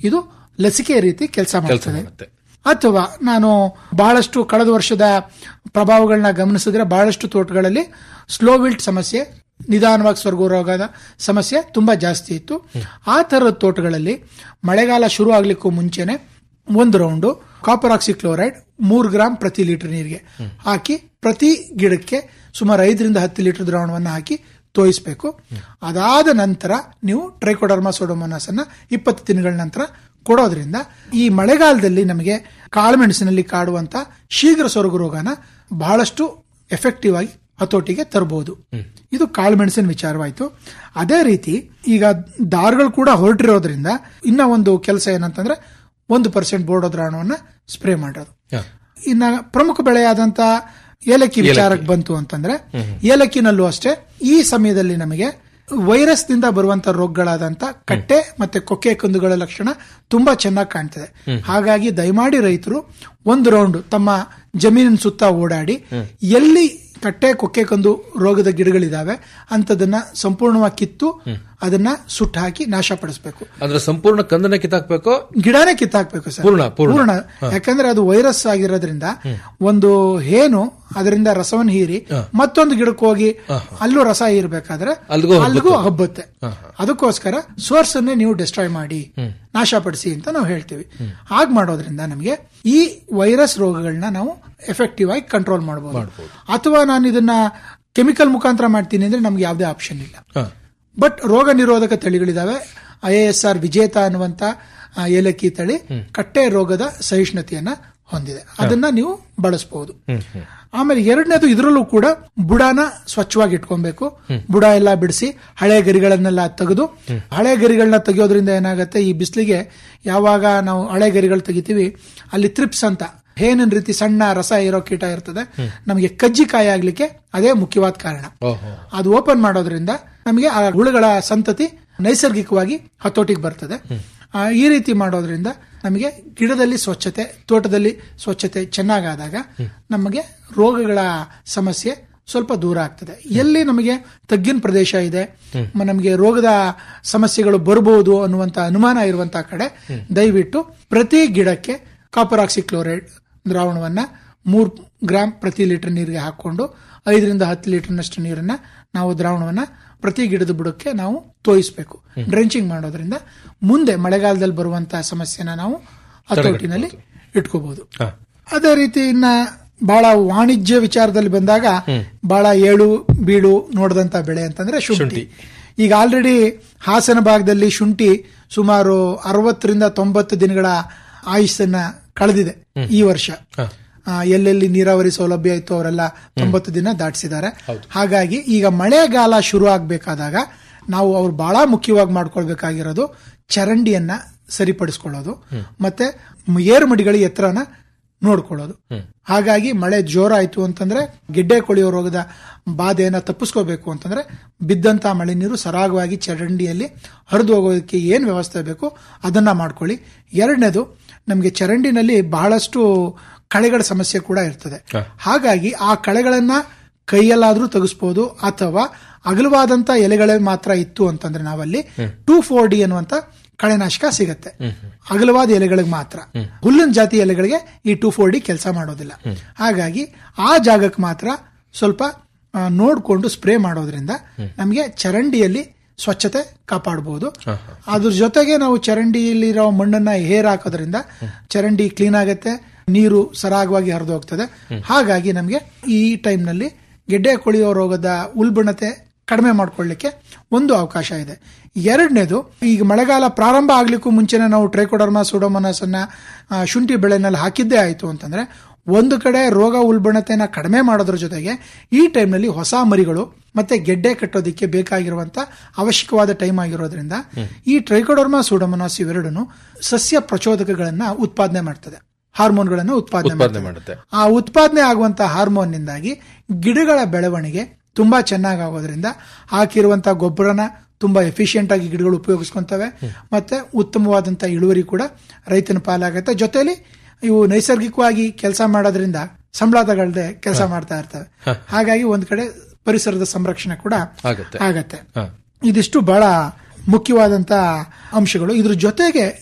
ಲಸಿಕೆ ರೀತಿ ಕೆಲಸ ಕೆಲಸ ಮಾಡ್ತದೆ ಮಾಡುತ್ತೆ ಅಥವಾ ನಾನು ಬಹಳಷ್ಟು ಕಳೆದ ವರ್ಷದ ಪ್ರಭಾವಗಳನ್ನ ಗಮನಿಸಿದ್ರೆ ಬಹಳಷ್ಟು ತೋಟಗಳಲ್ಲಿ ಸ್ಲೋ ವಿಲ್ಟ್ ಸಮಸ್ಯೆ ನಿಧಾನವಾಗಿ ಸ್ವರ್ಗ ರೋಗದ ಸಮಸ್ಯೆ ತುಂಬಾ ಜಾಸ್ತಿ ಇತ್ತು ಆ ತರದ ತೋಟಗಳಲ್ಲಿ ಮಳೆಗಾಲ ಶುರು ಆಗ್ಲಿಕ್ಕೂ ಮುಂಚೆನೆ ಒಂದು ರೌಂಡು ಕಾಪರ್ ಆಕ್ಸಿಕ್ಲೋರೈಡ್ ಮೂರು ಗ್ರಾಂ ಪ್ರತಿ ಲೀಟರ್ ನೀರಿಗೆ ಹಾಕಿ ಪ್ರತಿ ಗಿಡಕ್ಕೆ ಸುಮಾರು ಐದರಿಂದ ಹತ್ತು ಲೀಟರ್ ದ್ರಾವಣವನ್ನು ಹಾಕಿ ತೋಯಿಸಬೇಕು ಅದಾದ ನಂತರ ನೀವು ಟ್ರೈಕೋಡರ್ಮಾ ಸೋಡೋಮೋನಾಸ್ ಅನ್ನ ಇಪ್ಪತ್ತು ದಿನಗಳ ನಂತರ ಕೊಡೋದ್ರಿಂದ ಈ ಮಳೆಗಾಲದಲ್ಲಿ ನಮಗೆ ಕಾಳುಮೆಣಸಿನಲ್ಲಿ ಕಾಡುವಂತ ಶೀಘ್ರ ಸೊರಗು ರೋಗನ ಬಹಳಷ್ಟು ಎಫೆಕ್ಟಿವ್ ಆಗಿ ಹತೋಟಿಗೆ ತರಬಹುದು ಇದು ಕಾಳುಮೆಣಸಿನ ವಿಚಾರವಾಯ್ತು ಅದೇ ರೀತಿ ಈಗ ದಾರಗಳು ಕೂಡ ಹೊರಟಿರೋದ್ರಿಂದ ಇನ್ನ ಒಂದು ಕೆಲಸ ಏನಂತಂದ್ರೆ ಒಂದು ಪರ್ಸೆಂಟ್ ಬೋರ್ಡೋ ದ್ರಾವಣವನ್ನ ಸ್ಪ್ರೇ ಮಾಡೋದು ಇನ್ನ ಪ್ರಮುಖ ಬೆಳೆಯಾದಂತ ಏಲಕ್ಕಿ ವಿಚಾರಕ್ಕೆ ಬಂತು ಅಂತಂದ್ರೆ ಏಲಕ್ಕಿನಲ್ಲೂ ಅಷ್ಟೇ ಈ ಸಮಯದಲ್ಲಿ ನಮಗೆ ವೈರಸ್ ದಿಂದ ಬರುವಂತ ರೋಗಗಳಾದಂತ ಕಟ್ಟೆ ಮತ್ತೆ ಕೊಕ್ಕೆ ಕಂದುಗಳ ಲಕ್ಷಣ ತುಂಬಾ ಚೆನ್ನಾಗಿ ಕಾಣ್ತದೆ ಹಾಗಾಗಿ ದಯಮಾಡಿ ರೈತರು ಒಂದು ರೌಂಡ್ ತಮ್ಮ ಜಮೀನಿನ ಸುತ್ತ ಓಡಾಡಿ ಎಲ್ಲಿ ಕಟ್ಟೆ ಕೊಕ್ಕೆ ಕಂದು ರೋಗದ ಗಿಡಗಳಿದಾವೆ ಅಂತದನ್ನ ಸಂಪೂರ್ಣವಾಗಿ ಕಿತ್ತು ಅದನ್ನ ಸುಟ್ಟು ಹಾಕಿ ನಾಶಪಡಿಸಬೇಕು ಅಂದ್ರೆ ಸಂಪೂರ್ಣ ಕಂದನ ಕಿತ್ತಾಕ್ಬೇಕು ಗಿಡನೇ ಕಿತ್ತಾಕ್ಬೇಕು ಸರ್ ಪೂರ್ಣ, ಪೂರ್ಣ. ಹಾ. ಯಾಕಂದ್ರೆ ಅದು ವೈರಸ್ ಆಗಿರೋದ್ರಿಂದ ಒಂದು ಹೇನು ಅದರಿಂದ ರಸವನ್ನು ಹೀರಿ ಮತ್ತೊಂದು ಗಿಡಕ್ಕೆ ಹೋಗಿ ಅಲ್ಲೂ ರಸ ಹೀರ್ಬೇಕಾದ್ರೆ ಅಲ್ಗೂ ಹಬ್ಬುತ್ತೆ. ಅಲ್ಗೂ ಹಬ್ಬುತ್ತೆ ಅದಕ್ಕೋಸ್ಕರ ಸೋರ್ಸ್ ಅನ್ನೇ ನೀವು ಡಿಸ್ಟ್ರಾಯ್ ಮಾಡಿ ನಾಶಪಡಿಸಿ ಅಂತ ನಾವು ಹೇಳ್ತೀವಿ ಹಾಗೆ ಮಾಡೋದ್ರಿಂದ ನಮಗೆ ಈ ವೈರಸ್ ರೋಗಗಳನ್ನ ನಾವು ಎಫೆಕ್ಟಿವ್ ಆಗಿ ಕಂಟ್ರೋಲ್ ಮಾಡಬಹುದು ಅಥವಾ ನಾನು ಇದನ್ನ ಕೆಮಿಕಲ್ ಮುಖಾಂತರ ಮಾಡ್ತೀನಿ ಅಂದ್ರೆ ನಮ್ಗೆ ಯಾವುದೇ ಆಪ್ಷನ್ ಇಲ್ಲ ಹಾ. ಬಟ್ ರೋಗ ನಿರೋಧಕ ತಳಿಗಳಿದಾವೆ ಐ ಎಸ್ ಆರ್ ವಿಜೇತ ಅನ್ನುವಂತ ಆ, ಏಲಕ್ಕಿ ತಳಿ ಕಟ್ಟೆ ರೋಗದ ಸಹಿಷ್ಣುತೆಯನ್ನ ಹೊಂದಿದೆ ಅದನ್ನ ನೀವು ಬಳಸಬಹುದು ಆಮೇಲೆ ಎರಡನೇದು ಇದರಲ್ಲೂ ಕೂಡ ಬುಡಾನ ಸ್ವಚ್ಛವಾಗಿ ಇಟ್ಕೊಬೇಕು ಬುಡ ಎಲ್ಲ ಬಿಡಿಸಿ ಹಳೆ ಗರಿಗಳನ್ನೆಲ್ಲ ತೆಗೆದು ಹಳೆ ಗರಿಗಳನ್ನ ತೆಗೆಯೋದ್ರಿಂದ ಏನಾಗುತ್ತೆ ಈ ಬಿಸಿಲಿಗೆ ಯಾವಾಗ ನಾವು ಹಳೆ ಗರಿಗಳು ತೆಗಿತೀವಿ ಅಲ್ಲಿ ತ್ರಿಪ್ಸ್ ಅಂತ ಹೇನಿನ ರೀತಿ ಸಣ್ಣ ರಸ ಇರೋ ಕೀಟ ಇರ್ತದೆ ನಮಗೆ ಕಜ್ಜಿಕಾಯಿ ಆಗ್ಲಿಕ್ಕೆ ಅದೇ ಮುಖ್ಯವಾದ ಕಾರಣ ಓಹೋ ಅದು ಓಪನ್ ಮಾಡೋದ್ರಿಂದ ನಮಗೆ ಆ ಹುಳುಗಳ ಸಂತತಿ ನೈಸರ್ಗಿಕವಾಗಿ ಹತೋಟಿಗೆ ಬರ್ತದೆ ಆ, ಈ ರೀತಿ ಮಾಡೋದ್ರಿಂದ ನಮಗೆ ಗಿಡದಲ್ಲಿ ಸ್ವಚ್ಛತೆ ತೋಟದಲ್ಲಿ ಸ್ವಚ್ಛತೆ ಚೆನ್ನಾಗಾದಾಗ ನಮಗೆ ರೋಗಗಳ ಸಮಸ್ಯೆ ಸ್ವಲ್ಪ ದೂರ ಆಗ್ತದೆ ಎಲ್ಲಿ ನಮಗೆ ತಗ್ಗಿನ ಪ್ರದೇಶ ಇದೆ ಮ- ನಮಗೆ ರೋಗದ ಸಮಸ್ಯೆಗಳು ಬರಬಹುದು ಅನ್ನುವಂತ ಅನುಮಾನ ಇರುವಂತಹ ಕಡೆ ದಯವಿಟ್ಟು ಪ್ರತಿ ಗಿಡಕ್ಕೆ ಕಾಪರ್ ಆಕ್ಸಿಕ್ಲೋರೈಡ್ ದ್ರಾವಣವನ್ನ ಮೂರ್ ಗ್ರಾಂ ಪ್ರತಿ ಲೀಟರ್ ನೀರಿಗೆ ಹಾಕೊಂಡು ಐದರಿಂದ ಹತ್ತು ಲೀಟರ್ನಷ್ಟು ನೀರನ್ನ ನಾವು ದ್ರಾವಣವನ್ನ ಪ್ರತಿ ಗಿಡದ ಬುಡಕ್ಕೆ ನಾವು ತೋಯಿಸಬೇಕು ಡ್ರೆಂಚಿಂಗ್ ಮಾಡೋದ್ರಿಂದ ಮುಂದೆ ಮಳೆಗಾಲದಲ್ಲಿ ಬರುವಂತಹ ಸಮಸ್ಯೆನ ನಾವು ಹತೋಟಿನಲ್ಲಿ ಇಟ್ಕೋಬಹುದು ಅದೇ ರೀತಿ ಇನ್ನ ಬಹಳ ವಾಣಿಜ್ಯ ವಿಚಾರದಲ್ಲಿ ಬಂದಾಗ ಬಹಳ ಏಳು ಬೀಳು ನೋಡಿದಂತ ಬೆಳೆ ಅಂತಂದ್ರೆ ಶುಂಠಿ ಈಗ ಆಲ್ರೆಡಿ ಹಾಸನ ಭಾಗದಲ್ಲಿ ಶುಂಠಿ ಸುಮಾರು ಅರವತ್ತರಿಂದ ತೊಂಬತ್ತು ದಿನಗಳ ಆಯುಷನ್ನ ಕಳೆದಿದೆ ಈ ವರ್ಷ ಆ, ಎಲ್ಲೆಲ್ಲಿ ನೀರಾವರಿ ಸೌಲಭ್ಯ ಇತ್ತು ಅವರೆಲ್ಲ ತೊಂಬತ್ತು ದಿನ ದಾಟಿಸಿದ್ದಾರೆ ಹಾಗಾಗಿ ಈಗ ಮಳೆಗಾಲ ಶುರು ಆಗ್ಬೇಕಾದಾಗ ನಾವು ಅವ್ರು ಬಹಳ ಮುಖ್ಯವಾಗಿ ಮಾಡ್ಕೊಳ್ಬೇಕಾಗಿರೋದು ಚರಂಡಿಯನ್ನ ಸರಿಪಡಿಸ್ಕೊಳ್ಳೋದು ಮತ್ತೆ ಏರು ಮಡಿಗಳ ಎತ್ತರನ ನೋಡ್ಕೊಳ್ಳೋದು ಹಾಗಾಗಿ ಮಳೆ ಜೋರಾಯ್ತು ಅಂತಂದ್ರೆ ಗೆಡ್ಡೆ ಕೊಳೆಯೋ ರೋಗದ ಬಾಧೆಯನ್ನ ತಪ್ಪಿಸ್ಕೋಬೇಕು ಅಂತಂದ್ರೆ ಬಿದ್ದಂತ ಮಳೆ ನೀರು ಸರಾಗವಾಗಿ ಚರಂಡಿಯಲ್ಲಿ ಹರಿದು ಹೋಗೋದಕ್ಕೆ ಏನ್ ವ್ಯವಸ್ಥೆ ಬೇಕು ಅದನ್ನ ಮಾಡ್ಕೊಳ್ಳಿ ಎರಡನೇದು ನಮಗೆ ಚರಂಡಿನಲ್ಲಿ ಬಹಳಷ್ಟು ಕಳೆಗಳ ಸಮಸ್ಯೆ ಕೂಡ ಇರ್ತದೆ ಹಾಗಾಗಿ ಆ ಕಳೆಗಳನ್ನ ಕೈಯಲ್ಲಾದ್ರೂ ತೆಗಿಸ್ಬೋದು ಅಥವಾ ಅಗಲವಾದಂತ ಎಲೆಗಳೇ ಮಾತ್ರ ಇತ್ತು ಅಂತಂದ್ರೆ ನಾವಲ್ಲಿ ಟೂ ಫೋರ್ ಡಿ ಅನ್ನುವಂತ ಕಳೆನಾಶಕ ಸಿಗತ್ತೆ ಅಗಲವಾದ ಎಲೆಗಳಿಗೆ ಮಾತ್ರ ಹುಲ್ಲಿನ ಜಾತಿ ಎಲೆಗಳಿಗೆ ಈ ಟೂ ಫೋರ್ ಡಿ ಕೆಲಸ ಮಾಡೋದಿಲ್ಲ ಹಾಗಾಗಿ ಆ ಜಾಗಕ್ಕೆ ಮಾತ್ರ ಸ್ವಲ್ಪ ಆ, ನೋಡ್ಕೊಂಡು ಸ್ಪ್ರೇ ಮಾಡೋದ್ರಿಂದ ನಮಗೆ ಚರಂಡಿಯಲ್ಲಿ ಸ್ವಚ್ಛತೆ ಕಾಪಾಡಬಹುದು ಅದ್ರ ಜೊತೆಗೆ ನಾವು ಚರಂಡಿಯಲ್ಲಿರೋ ಮಣ್ಣನ್ನ ಹೇರ್ ಹಾಕೋದ್ರಿಂದ ಚರಂಡಿ ಕ್ಲೀನ್ ಆಗತ್ತೆ ನೀರು ಸರಾಗವಾಗಿ ಹರಿದು ಹೋಗ್ತದೆ ಹಾಗಾಗಿ ನಮಗೆ ಈ ಟೈಮ್ನಲ್ಲಿ ಗೆಡ್ಡೆ ಕೊಳೆಯೋ ರೋಗದ ಉಲ್ಬಣತೆ ಕಡಿಮೆ ಮಾಡ್ಕೊಳ್ಳಿಕ್ಕೆ ಒಂದು ಅವಕಾಶ ಇದೆ ಎರಡನೇದು ಈಗ ಮಳೆಗಾಲ ಪ್ರಾರಂಭ ಆಗ್ಲಿಕ್ಕೂ ಮುಂಚೆನೆ ನಾವು ಟ್ರೈಕೋಡರ್ಮಾ ಸುಡೋಮನಸ್ ಅನ್ನ ಆ, ಶುಂಠಿ ಬೆಳೆನಲ್ಲಿ ಹಾಕಿದ್ದೇ ಆಯ್ತು ಅಂತಂದ್ರೆ ಒಂದು ಕಡೆ ರೋಗ ಉಲ್ಬಣತೆನ ಕಡಿಮೆ ಮಾಡೋದ್ರ ಜೊತೆಗೆ ಈ ಟೈಮ್ನಲ್ಲಿ ಹೊಸ ಮರಿಗಳು ಮತ್ತೆ ಗೆಡ್ಡೆ ಕಟ್ಟೋದಿಕ್ಕೆ ಬೇಕಾಗಿರುವಂತ ಅವಶ್ಯಕವಾದ ಟೈಮ್ ಆಗಿರೋದ್ರಿಂದ ಈ ಟ್ರೈಕೋಡರ್ಮಾ ಸೂಡೋಮನಾಸ್ ಇವೆರಡನ್ನು ಸಸ್ಯ ಪ್ರಚೋದಕಗಳನ್ನ ಉತ್ಪಾದನೆ ಮಾಡ್ತದೆ ಹಾರ್ಮೋನ್ಗಳನ್ನು ಉತ್ಪಾದನೆ ಉತ್ಪಾದನೆ ಮಾಡ್ತದೆ ಮಾಡುತ್ತೆ ಆ ಉತ್ಪಾದನೆ ಆಗುವಂತಹ ಹಾರ್ಮೋನ್ ನಿಂದಾಗಿ ಗಿಡಗಳ ಬೆಳವಣಿಗೆ ತುಂಬಾ ಚೆನ್ನಾಗಿ ಆಗೋದ್ರಿಂದ ಹಾಕಿರುವಂತಹ ಗೊಬ್ಬರನ ತುಂಬಾ ಎಫಿಷಿಯಂಟ್ ಆಗಿ ಗಿಡಗಳು ಉಪಯೋಗಿಸ್ಕೊಂತವೆ ಮತ್ತೆ ಉತ್ತಮವಾದಂತಹ ಇಳುವರಿ ಕೂಡ ರೈತನ ಪಾಲಾಗತ್ತೆ ಜೊತೆಲಿ ಇವು ನೈಸರ್ಗಿಕವಾಗಿ ಕೆಲಸ ಮಾಡೋದ್ರಿಂದ ಸಂಬಳ ತಗೊಳ್ದೆ ಕೆಲಸ ಮಾಡ್ತಾ ಇರ್ತವೆ ಹಾಗಾಗಿ ಒಂದ್ ಕಡೆ ಪರಿಸರದ ಸಂರಕ್ಷಣೆ ಕೂಡ ಆಗತ್ತೆ. ಆಗತ್ತೆ ಹ. ಇದಿಷ್ಟು ಬಹಳ ಮುಖ್ಯವಾದಂತ ಅಂಶಗಳು ಇದ್ರ ಜೊತೆಗೆ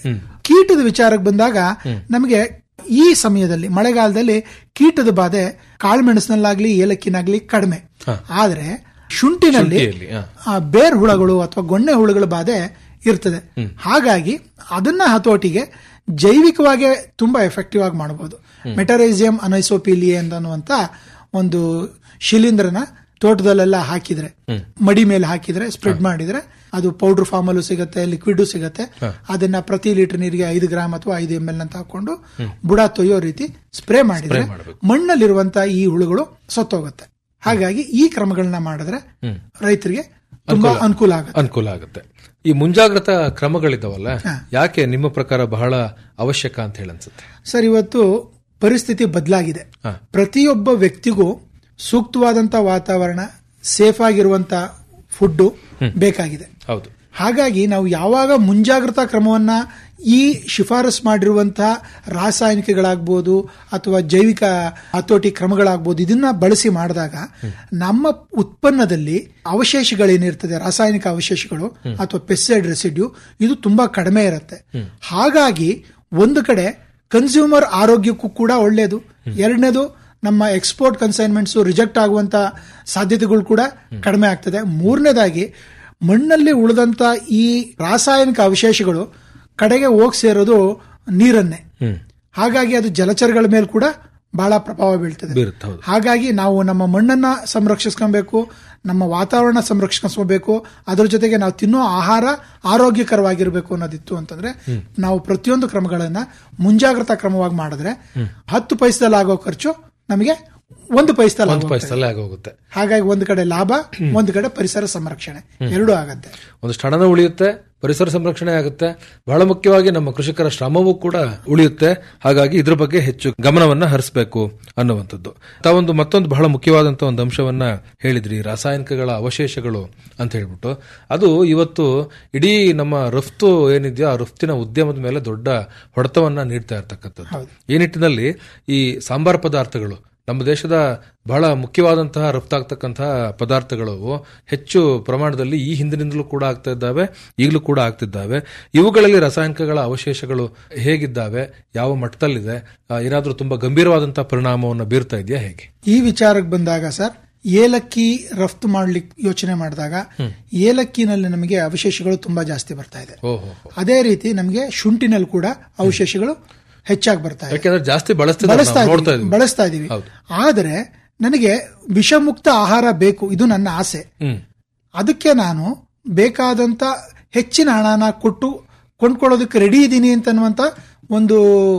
ಕೀಟದ ವಿಚಾರಕ್ಕೆ ಬಂದಾಗ ನಮಗೆ ಈ ಸಮಯದಲ್ಲಿ ಮಳೆಗಾಲದಲ್ಲಿ ಕೀಟದ ಬಾಧೆ ಕಾಳುಮೆಣಸಿನಲ್ಲಾಗ್ಲಿ ಏಲಕ್ಕಿನಾಗ್ಲಿ ಕಡಿಮೆ ಆದ್ರೆ ಶುಂಠಿನಲ್ಲಿ ಶುಂಠಿಯಲ್ಲಿ, ಹ. ಆ ಬೇರ್ ಹುಳಗಳು ಅಥವಾ ಗೊಣ್ಣೆ ಹುಳುಗಳ ಬಾಧೆ ಇರ್ತದೆ ಹಾಗಾಗಿ ಅದನ್ನ ಹತೋಟಿಗೆ ಜೈವಿಕವಾಗಿ ತುಂಬಾ ಎಫೆಕ್ಟಿವ್ ಆಗಿ ಮಾಡಬಹುದು ಮೆಟರೈಸಿಯಂ ಅನೈಸೋಪಿಲಿಯೆ ಅನ್ನುವಂತ ಒಂದು ಶಿಲೀಂಧ್ರನ ತೋಟದಲ್ಲೆಲ್ಲ ಹಾಕಿದ್ರೆ ಮಡಿ ಮೇಲೆ ಹಾಕಿದ್ರೆ ಸ್ಪ್ರೆಡ್ ಮಾಡಿದ್ರೆ ಅದು ಪೌಡರ್ ಫಾರ್ಮ್ ಅಲ್ಲೂ ಸಿಗುತ್ತೆ ಲಿಕ್ವಿಡ್ ಸಿಗುತ್ತೆ ಅದನ್ನ ಪ್ರತಿ ಲೀಟರ್ ನೀರಿಗೆ ಐದು ಗ್ರಾಮ್ ಅಥವಾ ಐದು ಎಂ ಎಲ್ ಅಂತ ಹಾಕೊಂಡು ಬುಡ ತೊಯ್ಯೋ ರೀತಿ ಸ್ಪ್ರೇ ಮಾಡಿದ್ರೆ ಮಣ್ಣಲ್ಲಿರುವಂತ ಈ ಹುಳುಗಳು ಸತ್ತೋಗುತ್ತೆ ಹಾಗಾಗಿ ಈ ಕ್ರಮಗಳನ್ನ ಮಾಡಿದ್ರೆ ರೈತರಿಗೆ ತುಂಬಾ ಅನುಕೂಲ ಆಗುತ್ತೆ ಅನುಕೂಲ ಆಗುತ್ತೆ ಈ ಮುಂಜಾಗ್ರತಾ ಕ್ರಮಗಳಿದಾವಲ್ಲ ಯಾಕೆ ನಿಮ್ಮ ಪ್ರಕಾರ ಬಹಳ ಅವಶ್ಯಕ ಅಂತ ಹೇಳಿ ಅನ್ಸುತ್ತೆ ಸರ್ ಇವತ್ತು ಪರಿಸ್ಥಿತಿ ಬದಲಾಗಿದೆ ಪ್ರತಿಯೊಬ್ಬ ವ್ಯಕ್ತಿಗೂ ಸೂಕ್ತವಾದಂತ ವಾತಾವರಣ ಸೇಫ್ ಆಗಿರುವಂತ ಫುಡ್ ಬೇಕಾಗಿದೆ ಹೌದು ಹಾಗಾಗಿ ನಾವು ಯಾವಾಗ ಮುಂಜಾಗ್ರತಾ ಕ್ರಮವನ್ನ ಈ ಶಿಫಾರಸ್ ಮಾಡಿರುವಂತಹ ರಾಸಾಯನಿಕಗಳಾಗ್ಬೋದು ಅಥವಾ ಜೈವಿಕ ಹತೋಟಿ ಕ್ರಮಗಳಾಗ್ಬೋದು ಇದನ್ನ ಬಳಸಿ ಮಾಡಿದಾಗ ನಮ್ಮ ಉತ್ಪನ್ನದಲ್ಲಿ ಅವಶೇಷಗಳೇನಿರ್ತದೆ ರಾಸಾಯನಿಕ ಅವಶೇಷಗಳು ಅಥವಾ ಪೆಸ್ಟಿಸೈಡ್ ರೆಸಿಡ್ಯೂ ಇದು ತುಂಬಾ ಕಡಿಮೆ ಇರುತ್ತೆ ಹಾಗಾಗಿ ಒಂದು ಕಡೆ ಕನ್ಸ್ಯೂಮರ್ ಆರೋಗ್ಯಕ್ಕೂ ಕೂಡ ಒಳ್ಳೆಯದು ಎರಡನೇದು ನಮ್ಮ ಎಕ್ಸ್ಪೋರ್ಟ್ ಕನ್ಸೈನ್ಮೆಂಟ್ಸ್ ರಿಜೆಕ್ಟ್ ಆಗುವಂತ ಸಾಧ್ಯತೆಗಳು ಕೂಡ ಕಡಿಮೆ ಆಗ್ತದೆ ಮೂರನೇದಾಗಿ ಮಣ್ಣಲ್ಲಿ ಉಳಿದಂತ ಈ ರಾಸಾಯನಿಕ ಅವಶೇಷಗಳು ಕಡೆಗೆ ಹೋಗಿ ಸೇರೋದು ನೀರನ್ನೇ ಹಾಗಾಗಿ ಅದು ಜಲಚರಗಳ ಮೇಲೆ ಕೂಡ ಬಹಳ ಪ್ರಭಾವ ಬೀಳ್ತದೆ ಬೀರುತ್ತೆ ಹೌದು ಹಾಗಾಗಿ ನಾವು ನಮ್ಮ ಮಣ್ಣನ್ನ ಸಂರಕ್ಷಿಸ್ಕೊಬೇಕು ನಮ್ಮ ವಾತಾವರಣ ಸಂರಕ್ಷಿಸ್ಕೋಬೇಕು ಅದ್ರ ಜೊತೆಗೆ ನಾವು ತಿನ್ನೋ ಆಹಾರ ಆರೋಗ್ಯಕರವಾಗಿರ್ಬೇಕು ಅನ್ನೋದಿತ್ತು ಅಂತಂದ್ರೆ ನಾವು ಪ್ರತಿಯೊಂದು ಕ್ರಮಗಳನ್ನ ಮುಂಜಾಗ್ರತಾ ಕ್ರಮವಾಗಿ ಮಾಡಿದ್ರೆ ಹತ್ತು ಪೈಸದಲ್ಲಿ ಆಗೋ ಖರ್ಚು ನಮಗೆ ಒಂದು ಪೈಸದಲ್ಲಿ ಒಂದು ಆಗೋಗ್ತದೆ. ಪೈಸಲ್ಲೇ ಆಗೋಗುತ್ತೆ ಹಾಗಾಗಿ ಒಂದು ಕಡೆ ಲಾಭ ಒಂದು ಕಡೆ ಪರಿಸರ ಸಂರಕ್ಷಣೆ ಎರಡೂ ಆಗತ್ತೆ ಒಂದಷ್ಟು ಹಣನೂ ಉಳಿಯುತ್ತೆ ಪರಿಸರ ಸಂರಕ್ಷಣೆ ಆಗುತ್ತೆ ಬಹಳ ಮುಖ್ಯವಾಗಿ ನಮ್ಮ ಕೃಷಿಕರ ಶ್ರಮವೂ ಕೂಡ ಉಳಿಯುತ್ತೆ ಹಾಗಾಗಿ ಇದ್ರ ಬಗ್ಗೆ ಹೆಚ್ಚು ಗಮನವನ್ನ ಹರಿಸಬೇಕು ಅನ್ನುವಂಥದ್ದು ತಾವೊಂದು ಮತ್ತೊಂದು ಬಹಳ ಮುಖ್ಯವಾದಂತಹ ಒಂದು ಅಂಶವನ್ನ ಹೇಳಿದ್ರಿ ರಾಸಾಯನಿಕಗಳ ಅವಶೇಷಗಳು ಅಂತ ಹೇಳ್ಬಿಟ್ಟು ಅದು ಇವತ್ತು ಇಡೀ ನಮ್ಮ ರಫ್ತು ಏನಿದೆಯೋ ಆ ರಫ್ತಿನ ಉದ್ಯಮದ ಮೇಲೆ ದೊಡ್ಡ ಹೊಡೆತವನ್ನ ನೀಡ್ತಾ ಇರ್ತಕ್ಕಂಥದ್ದು ಈ ನಿಟ್ಟಿನಲ್ಲಿ ಈ ಸಾಂಬಾರ್ ಪದಾರ್ಥಗಳು ನಮ್ಮ ದೇಶದ ಬಹಳ ಮುಖ್ಯವಾದಂತಹ ರಫ್ತಾಗ್ತಕ್ಕಂತಹ ಪದಾರ್ಥಗಳು ಹೆಚ್ಚು ಪ್ರಮಾಣದಲ್ಲಿ ಈ ಹಿಂದಿನಿಂದಲೂ ಕೂಡ ಆಗ್ತಾ ಇದ್ದಾವೆ ಈಗಲೂ ಕೂಡ ಆಗ್ತಿದ್ದಾವೆ ಇವುಗಳಲ್ಲಿ ರಾಸಾಯನಿಕಗಳ ಅವಶೇಷಗಳು ಹೇಗಿದ್ದಾವೆ ಯಾವ ಮಟ್ಟದಲ್ಲಿದೆ ಆ, ಏನಾದ್ರೂ ತುಂಬಾ ಗಂಭೀರವಾದಂತಹ ಪರಿಣಾಮವನ್ನು ಬೀರ್ತಾ ಇದೆಯಾ ಹೇಗೆ ಈ ವಿಚಾರಕ್ಕೆ ಬಂದಾಗ ಸರ್ ಏಲಕ್ಕಿ ರಫ್ತು ಮಾಡ್ಲಿಕ್ಕೆ ಯೋಚನೆ ಮಾಡಿದಾಗ ಏಲಕ್ಕಿನಲ್ಲಿ ನಮಗೆ ಅವಶೇಷಗಳು ತುಂಬಾ ಜಾಸ್ತಿ ಬರ್ತಾ ಇದೆ ಓಹೋ ಅದೇ ರೀತಿ ನಮಗೆ ಶುಂಠಿನಲ್ಲಿ ಕೂಡ ಅವಶೇಷಗಳು ಹೆಚ್ಚಾಗಿ ಬರ್ತಾ ಇದೆ ಯಾಕೆಂದ್ರೆ ಜಾಸ್ತಿ ಬಳಸ್ತಿದ್ದಾರೆ ಬಳಸ್ತಾ ನಾವು ನೋಡ್ತಾ ಇದೀವಿ ಇದೀವಿ ಬಳಸ್ತಾ ಇದೀವಿ ಆದರೆ ನನಗೆ ವಿಷಮುಕ್ತ ಆಹಾರ ಬೇಕು ಇದು ನನ್ನ ಆಸೆ ಹ್ಮ್ ಅದಕ್ಕೆ ನಾನು ಬೇಕಾದಂತ ಹೆಚ್ಚಿನ ಹಣನ ಕೊಟ್ಟು ಕೊಂಡ್ಕೊಳ್ಳೋದಕ್ಕೆ ರೆಡಿ ಇದ್ದೀನಿ ಅಂತನ್ನುವಂತ ಒಂದು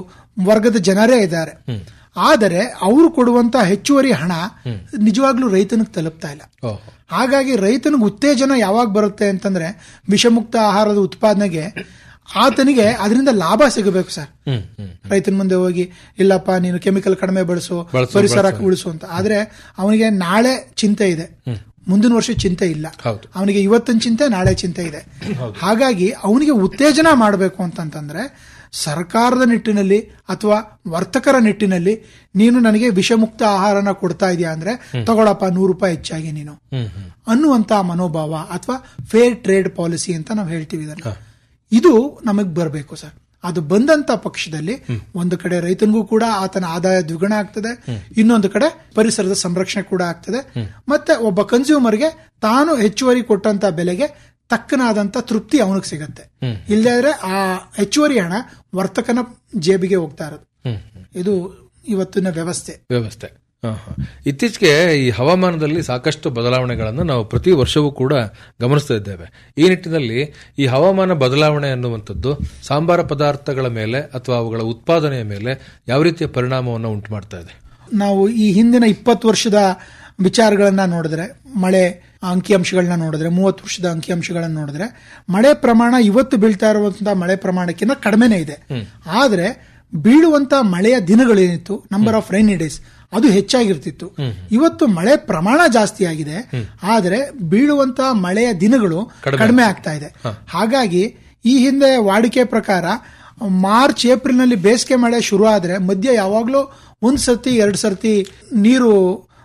ವರ್ಗದ ಜನರೇ ಇದ್ದಾರೆ ಆದರೆ ಅವರು ಕೊಡುವಂತ ಹೆಚ್ಚುವರಿ ಹಣ ನಿಜವಾಗ್ಲೂ ರೈತನಿಗೆ ತಲುಪ್ತಾ ಇಲ್ಲ ಓಹೋ ಹಾಗಾಗಿ ರೈತನಿಗೆ ಉತ್ತೇಜನ ಯಾವಾಗ ಬರುತ್ತೆ ಅಂತಂದ್ರೆ ವಿಷಮುಕ್ತ ಆಹಾರದ ಉತ್ಪಾದನೆಗೆ ಆತನಿಗೆ ಅದರಿಂದ ಲಾಭ ಸಿಗಬೇಕು ಸರ್ ಹ್ಮ್ ಹ್ಮ್ ರೈತನ ಮುಂದೆ ಹೋಗಿ ಇಲ್ಲಪ್ಪ ನೀನು ಕೆಮಿಕಲ್ ಕಡಿಮೆ ಬಳಸು ಬಳಸು, ಪರಿಸರ ಬಳಸು. ಉಳಿಸು ಅಂತ ಆದ್ರೆ ಅವನಿಗೆ ನಾಳೆ ಚಿಂತೆ ಇದೆ ಮುಂದಿನ ವರ್ಷ ಚಿಂತೆ ಇಲ್ಲ ಹೌದು. ಅವನಿಗೆ ಇವತ್ತಿನ ಚಿಂತೆ ನಾಳೆ ಚಿಂತೆ ಇದೆ ಹಾಗಾಗಿ ಅವನಿಗೆ ಉತ್ತೇಜನ ಮಾಡಬೇಕು ಅಂತಂತಂದ್ರೆ ಸರ್ಕಾರದ ನಿಟ್ಟಿನಲ್ಲಿ ಅಥವಾ ವರ್ತಕರ ನಿಟ್ಟಿನಲ್ಲಿ ನೀನು ನನಗೆ ವಿಷಮುಕ್ತ ಆಹಾರನ ಕೊಡ್ತಾ ಇದೀಯಾ ಅಂದ್ರೆ ತಗೊಳಪ್ಪ ನೂರು ರೂಪಾಯಿ ಹೆಚ್ಚಾಗಿ ನೀನು ಹ್ಮ್ ಹ್ಮ್ ಅನ್ನುವಂತ ಮನೋಭಾವ ಅಥವಾ ಫೇರ್ ಟ್ರೇಡ್ ಪಾಲಿಸಿ ಅಂತ ನಾವು ಹೇಳ್ತೀವಿ ಇದನ್ನ ಇದು ನಮಗ್ ಬರಬೇಕು ಸರ್ ಅದು ಬಂದಂತ ಪಕ್ಷದಲ್ಲಿ ಒಂದು ಕಡೆ ರೈತನಿಗೂ ಕೂಡ ಆತನ ಆದಾಯ ದ್ವಿಗುಣ ಆಗ್ತದೆ ಇನ್ನೊಂದು ಕಡೆ ಪರಿಸರದ ಸಂರಕ್ಷಣೆ ಕೂಡ ಆಗ್ತದೆ ಮತ್ತೆ ಒಬ್ಬ ಕನ್ಸ್ಯೂಮರ್ಗೆ ತಾನು ಹೆಚ್ಚುವರಿ ಕೊಟ್ಟಂತ ಬೆಲೆಗೆ ತಕ್ಕನಾದಂತ ತೃಪ್ತಿ ಅವನಿಗೆ ಸಿಗತ್ತೆ ಇಲ್ಲದೆ ಇದ್ರೆ ಆ ಹೆಚ್ಚುವರಿ ಹಣ ವರ್ತಕನ ಜೇಬಿಗೆ ಹೋಗ್ತಾ ಇರೋದು ಹ್ಮ್ ಇದು ಇವತ್ತಿನ ವ್ಯವಸ್ಥೆ ವ್ಯವಸ್ಥೆ ಹ, ಹ. ಇತ್ತೀಚೆಗೆ ಈ ಹವಾಮಾನದಲ್ಲಿ ಸಾಕಷ್ಟು ಬದಲಾವಣೆಗಳನ್ನು ನಾವು ಪ್ರತಿ ವರ್ಷವೂ ಕೂಡ ಗಮನಿಸ್ತಾ ಇದ್ದೇವೆ ಈ ನಿಟ್ಟಿನಲ್ಲಿ ಈ ಹವಾಮಾನ ಬದಲಾವಣೆ ಅನ್ನುವಂಥದ್ದು ಸಾಂಬಾರ ಪದಾರ್ಥಗಳ ಮೇಲೆ ಅಥವಾ ಅವುಗಳ ಉತ್ಪಾದನೆಯ ಮೇಲೆ ಯಾವ ರೀತಿಯ ಪರಿಣಾಮವನ್ನು ಉಂಟು ಮಾಡ್ತಾ ಇದೆ ನಾವು ಈ ಹಿಂದಿನ ಇಪ್ಪತ್ತು ವರ್ಷದ ವಿಚಾರಗಳನ್ನ ನೋಡಿದ್ರೆ ಮಳೆ ಅಂಕಿಅಂಶಗಳನ್ನ ನೋಡಿದ್ರೆ ಮೂವತ್ತು ವರ್ಷದ ಅಂಕಿಅಂಶಗಳನ್ನ ನೋಡಿದ್ರೆ ಮಳೆ ಪ್ರಮಾಣ ಇವತ್ತು ಬೀಳ್ತಾ ಇರುವಂತಹ ಮಳೆ ಪ್ರಮಾಣಕ್ಕಿಂತ ಕಡಿಮೆನೇ ಇದೆ ಆದ್ರೆ ಬೀಳುವಂತ ಮಳೆಯ ದಿನಗಳೇನಿತ್ತು ನಂಬರ್ ಆಫ್ ರೈನಿ ಡೇಸ್ ಅದು ಹೆಚ್ಚಾಗಿರ್ತಿತ್ತು ಇವತ್ತು ಮಳೆ ಪ್ರಮಾಣ ಜಾಸ್ತಿ ಆಗಿದೆ ಆದ್ರೆ ಬೀಳುವಂತ ಮಳೆಯ ದಿನಗಳು ಕಡಿಮೆ ಆಗ್ತಾ ಇದೆ ಹಾಗಾಗಿ ಈ ಹಿಂದೆ ವಾಡಿಕೆ ಪ್ರಕಾರ ಮಾರ್ಚ್ ಏಪ್ರಿಲ್ ನಲ್ಲಿ ಬೇಸಿಗೆ ಮಳೆ ಶುರು ಆದ್ರೆ ಮಧ್ಯ ಯಾವಾಗ್ಲೂ ಒಂದ್ ಸರ್ತಿ ಎರಡ್ ಸರ್ತಿ ನೀರು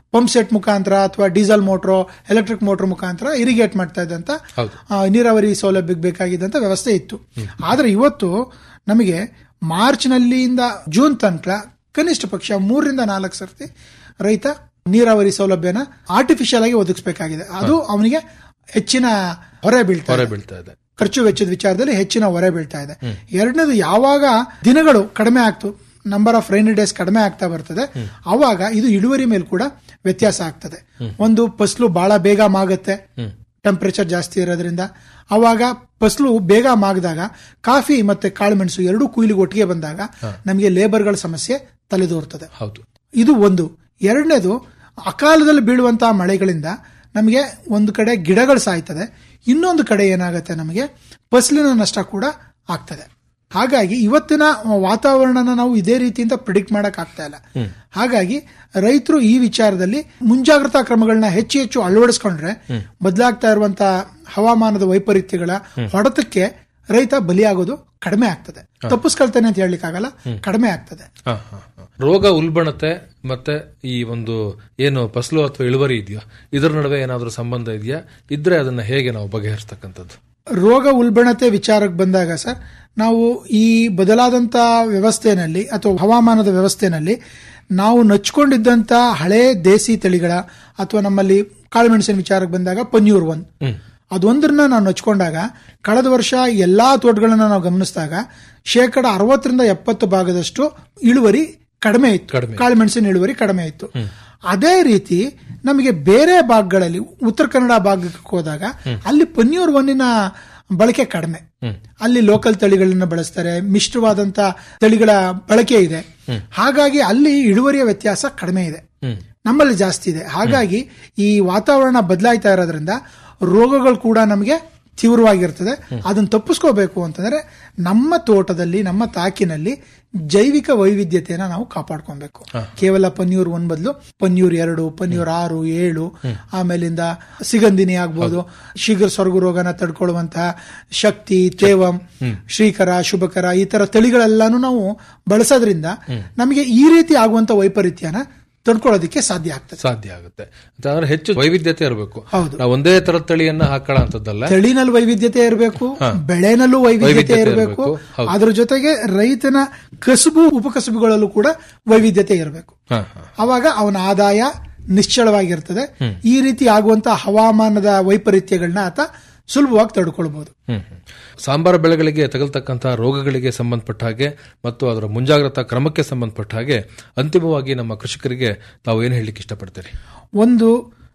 ಪಂಪ್ ಸೆಟ್ ಮುಖಾಂತರ ಅಥವಾ ಡೀಸೆಲ್ ಮೋಟ್ರೋ ಎಲೆಕ್ಟ್ರಿಕ್ ಮೋಟರ್ ಮುಖಾಂತರ ಇರಿಗೇಟ್ ಮಾಡ್ತಾ ಇದ್ದಂತ ಹೌದು. ಆ, ನೀರಾವರಿ ಸೌಲಭ್ಯಕ್ಕೆ ಬೇಕಾಗಿದ್ದಂತ ವ್ಯವಸ್ಥೆ ಇತ್ತು ಆದ್ರೆ ಇವತ್ತು ನಮಗೆ ಮಾರ್ಚ್ ನಲ್ಲಿಂದ ಜೂನ್ ತನಕ ಕನಿಷ್ಠ ಪಕ್ಷ ಮೂರರಿಂದ ನಾಲ್ಕು ಸರ್ತಿ ರೈತ ನೀರಾವರಿ ಸೌಲಭ್ಯನ ಆರ್ಟಿಫಿಷಿಯಲ್ ಆಗಿ ಒದಗಿಸಬೇಕಾಗಿದೆ ಅದು ಅವನಿಗೆ ಹೆಚ್ಚಿನ ಹೊರೆ ಬೀಳ್ತಾ ಹೊರೆ ಇದೆ. ಬೀಳ್ತಾ ಇದೆ ಖರ್ಚು ವೆಚ್ಚದ ವಿಚಾರದಲ್ಲಿ ಹೆಚ್ಚಿನ ಹೊರೆ ಬೀಳ್ತಾ ಇದೆ ಎರಡನೇದು ಯಾವಾಗ ದಿನಗಳು ಕಡಿಮೆ ಆಗ್ತು ನಂಬರ್ ಆಫ್ ರೈನಿ ಡೇಸ್ ಕಡಿಮೆ ಆಗ್ತಾ ಬರ್ತದೆ ಅವಾಗ ಇದು ಇಳುವರಿ ಮೇಲೆ ಕೂಡ ವ್ಯತ್ಯಾಸ ಆಗ್ತದೆ ಒಂದು ಫಸಲು ಬಹಳ ಬೇಗ ಮಾಗುತ್ತೆ ಟೆಂಪರೇಚರ್ ಜಾಸ್ತಿ ಇರೋದ್ರಿಂದ ಅವಾಗ ಫಸಲು ಬೇಗ ಮಾಗದಾಗ ಕಾಫಿ ಮತ್ತೆ ಕಾಳುಮೆಣಸು ಎರಡೂ ಕುಯ್ಲಿಗೆ ಒಟ್ಟಿಗೆ ಬಂದಾಗ ನಮಗೆ ಲೇಬರ್ಗಳ ಸಮಸ್ಯೆ ತಲೆದೋರ್ತದೆ ಹೌದು ಇದು ಒಂದು ಎರಡನೇದು ಅಕಾಲದಲ್ಲಿ ಬೀಳುವಂತಹ ಮಳೆಗಳಿಂದ ನಮಗೆ ಒಂದು ಕಡೆ ಗಿಡಗಳು ಸಾಯ್ತದೆ ಇನ್ನೊಂದು ಕಡೆ ಏನಾಗುತ್ತೆ ನಮಗೆ ಫಸಲಿನ ನಷ್ಟ ಕೂಡ ಆಗ್ತದೆ ಹಾಗಾಗಿ ಇವತ್ತಿನ ವಾತಾವರಣನ ನಾವು ಇದೇ ರೀತಿಯಿಂದ ಪ್ರಿಡಿಕ್ಟ್ ಮಾಡಕ್ ಆಗ್ತಾ ಇಲ್ಲ ಹಾಗಾಗಿ ರೈತರು ಈ ವಿಚಾರದಲ್ಲಿ ಮುಂಜಾಗ್ರತಾ ಕ್ರಮಗಳನ್ನ ಹೆಚ್ಚು ಹೆಚ್ಚು ಅಳವಡಿಸ್ಕೊಂಡ್ರೆ ಬದಲಾಗ್ತಾ ಇರುವಂತಹ ಹವಾಮಾನದ ವೈಪರೀತ್ಯಗಳ ಹೊಡೆತಕ್ಕೆ ರೈತ ಬಲಿಯಾಗೋದು ಕಡಿಮೆ ಆಗ್ತದೆ ತಪ್ಪಿಸ್ಕೊಳ್ತಾನೆ ಅಂತ ಹೇಳಲಿಕ್ಕಾಗಲ್ಲ ಕಡಿಮೆ ಆಗ್ತದೆ ಹ, ಹ, ಹ. ರೋಗ ಉಲ್ಬಣತೆ ಮತ್ತೆ ಈ ಒಂದು ಏನು ಫಸಲು ಅಥವಾ ಇಳುವರಿ ಇದೆಯೋ ಇದರ ನಡುವೆ ಏನಾದರೂ ಸಂಬಂಧ ಇದೆಯಾ ಇದ್ರೆ ಅದನ್ನ ಹೇಗೆ ನಾವು ಬಗೆಹರಿಸ್ತಕ್ಕಂಥದ್ದು ರೋಗ ಉಲ್ಬಣತೆ ವಿಚಾರಕ್ಕೆ ಬಂದಾಗ ಸರ್ ನಾವು ಈ ಬದಲಾದಂತ ವ್ಯವಸ್ಥೆನಲ್ಲಿ ಅಥವಾ ಹವಾಮಾನದ ವ್ಯವಸ್ಥೆನಲ್ಲಿ ನಾವು ನಚ್ಕೊಂಡಿದ್ದಂತ ಹಳೆ ದೇಸಿ ತಳಿಗಳ ಅಥವಾ ನಮ್ಮಲ್ಲಿ ಕಾಳುಮೆಣಸಿನ ವಿಚಾರಕ್ಕೆ ಬಂದಾಗ ಪನ್ಯೂರ್ ಒನ್ ಅದೊಂದನ್ನ ನಾವು ನಚ್ಕೊಂಡಾಗ ಕಳೆದ ವರ್ಷ ಎಲ್ಲಾ ತೋಟಗಳನ್ನ ನಾವು ಗಮನಿಸಿದಾಗ ಶೇಕಡ ಅರವತ್ತರಿಂದ ಎಪ್ಪತ್ತು ಭಾಗದಷ್ಟು ಇಳುವರಿ ಕಡಿಮೆ ಇತ್ತು ಕಾಳುಮೆಣಸಿನ ಇಳುವರಿ ಕಡಿಮೆ ಇತ್ತು ಅದೇ ರೀತಿ ನಮಗೆ ಬೇರೆ ಭಾಗಗಳಲ್ಲಿ ಉತ್ತರ ಕನ್ನಡ ಭಾಗಕ್ಕೆ ಹೋದಾಗ ಅಲ್ಲಿ ಪನ್ಯೂರ್ ಒನ್ನಿನ ಬಳಕೆ ಕಡಿಮೆ ಅಲ್ಲಿ ಲೋಕಲ್ ತಳಿಗಳನ್ನ ಬಳಸ್ತಾರೆ ಮಿಶ್ರವಾದಂತ ತಳಿಗಳ ಬಳಕೆ ಇದೆ ಹಾಗಾಗಿ ಅಲ್ಲಿ ಇಳುವರಿಯ ವ್ಯತ್ಯಾಸ ಕಡಿಮೆ ಇದೆ ನಮ್ಮಲ್ಲಿ ಜಾಸ್ತಿ ಇದೆ ಹಾಗಾಗಿ ಈ ವಾತಾವರಣ ಬದಲಾಯ್ತಾ ಇರೋದ್ರಿಂದ ರೋಗಗಳು ಕೂಡ ನಮಗೆ ತೀವ್ರವಾಗಿರ್ತದೆ ಅದನ್ನು ತಪ್ಪಿಸ್ಕೋಬೇಕು ಅಂತಂದ್ರೆ ನಮ್ಮ ತೋಟದಲ್ಲಿ ನಮ್ಮ ತಾಕಿನಲ್ಲಿ ಜೈವಿಕ ವೈವಿಧ್ಯತೆಯನ್ನ ನಾವು ಕಾಪಾಡ್ಕೊಬೇಕು ಕೇವಲ ಪನ್ಯೂರ್ ಒಂದ್ ಬದಲು ಪನ್ಯೂರ್ ಎರಡು ಪನ್ಯೂರ್ ಆರು ಏಳು ಆಮೇಲಿಂದ ಸಿಗಂದಿನಿ ಆಗ್ಬೋದು ಶೀಘ್ರ ಸ್ವರ್ಗ ರೋಗನ ತಡ್ಕೊಳ್ಳುವಂತಹ ಶಕ್ತಿ ತೇವಂ ಶ್ರೀಕರ ಶುಭಕರ ಈ ತರ ತಳಿಗಳೆಲ್ಲಾನು ನಾವು ಬಳಸೋದ್ರಿಂದ ನಮಗೆ ಈ ರೀತಿ ಆಗುವಂತ ವೈಪರೀತ್ಯನ ತಡ್ಕೊಳ್ಳೋದಕ್ಕೆ ಸಾಧ್ಯ ಆಗ್ತದೆ ಸಾಧ್ಯ ಆಗುತ್ತೆ ಅಂತಂದ್ರೆ ಹೆಚ್ಚು ವೈವಿಧ್ಯತೆ ಇರಬೇಕು ಹೌದು. ನಾವು ಒಂದೇ ತರದ ತಳಿಯನ್ನ ಹಾಕೊಳ್ಳೋ ಅಂತದ್ದಲ್ಲ ತಳಿನಲ್ಲಿ ವೈವಿಧ್ಯತೆ ಇರಬೇಕು ಬೆಳೆನಲ್ಲೂ ವೈವಿಧ್ಯತೆ ವೈವಿಧ್ಯತೆ ಇರಬೇಕು ಇರ್ಬೇಕು. ಹೌದು. ಅದ್ರ ಜೊತೆಗೆ ರೈತನ ಕಸುಬು ಉಪಕಸುಬುಗಳಲ್ಲೂ ಕೂಡ ವೈವಿಧ್ಯತೆ ಇರಬೇಕು ಹ, ಹ. ಅವಾಗ ಅವನ ಆದಾಯ ನಿಶ್ಚಳವಾಗಿರ್ತದೆ ಈ ರೀತಿ ಆಗುವಂತಹ ಹವಾಮಾನದ ವೈಪರೀತ್ಯಗಳನ್ನ ಆತ ಸುಲಭವಾಗಿ ತಡ್ಕೊಳ್ಬಹುದು ಹ್ಮ್ ಹ್ಮ್. ಸಾಂಬಾರ ಬೆಳೆಗಳಿಗೆ ತಗಲ್ತಕ್ಕಂತಹ ರೋಗಗಳಿಗೆ ಸಂಬಂಧಪಟ್ಟ ಹಾಗೆ ಮತ್ತು ಅದರ ಮುಂಜಾಗ್ರತಾ ಕ್ರಮಕ್ಕೆ ಸಂಬಂಧಪಟ್ಟ ಹಾಗೆ ಅಂತಿಮವಾಗಿ ನಮ್ಮ ಕೃಷಿಕರಿಗೆ ತಾವು ಏನು ಹೇಳಲಿಕ್ಕೆ ಇಷ್ಟಪಡ್ತೀರಿ ಒಂದು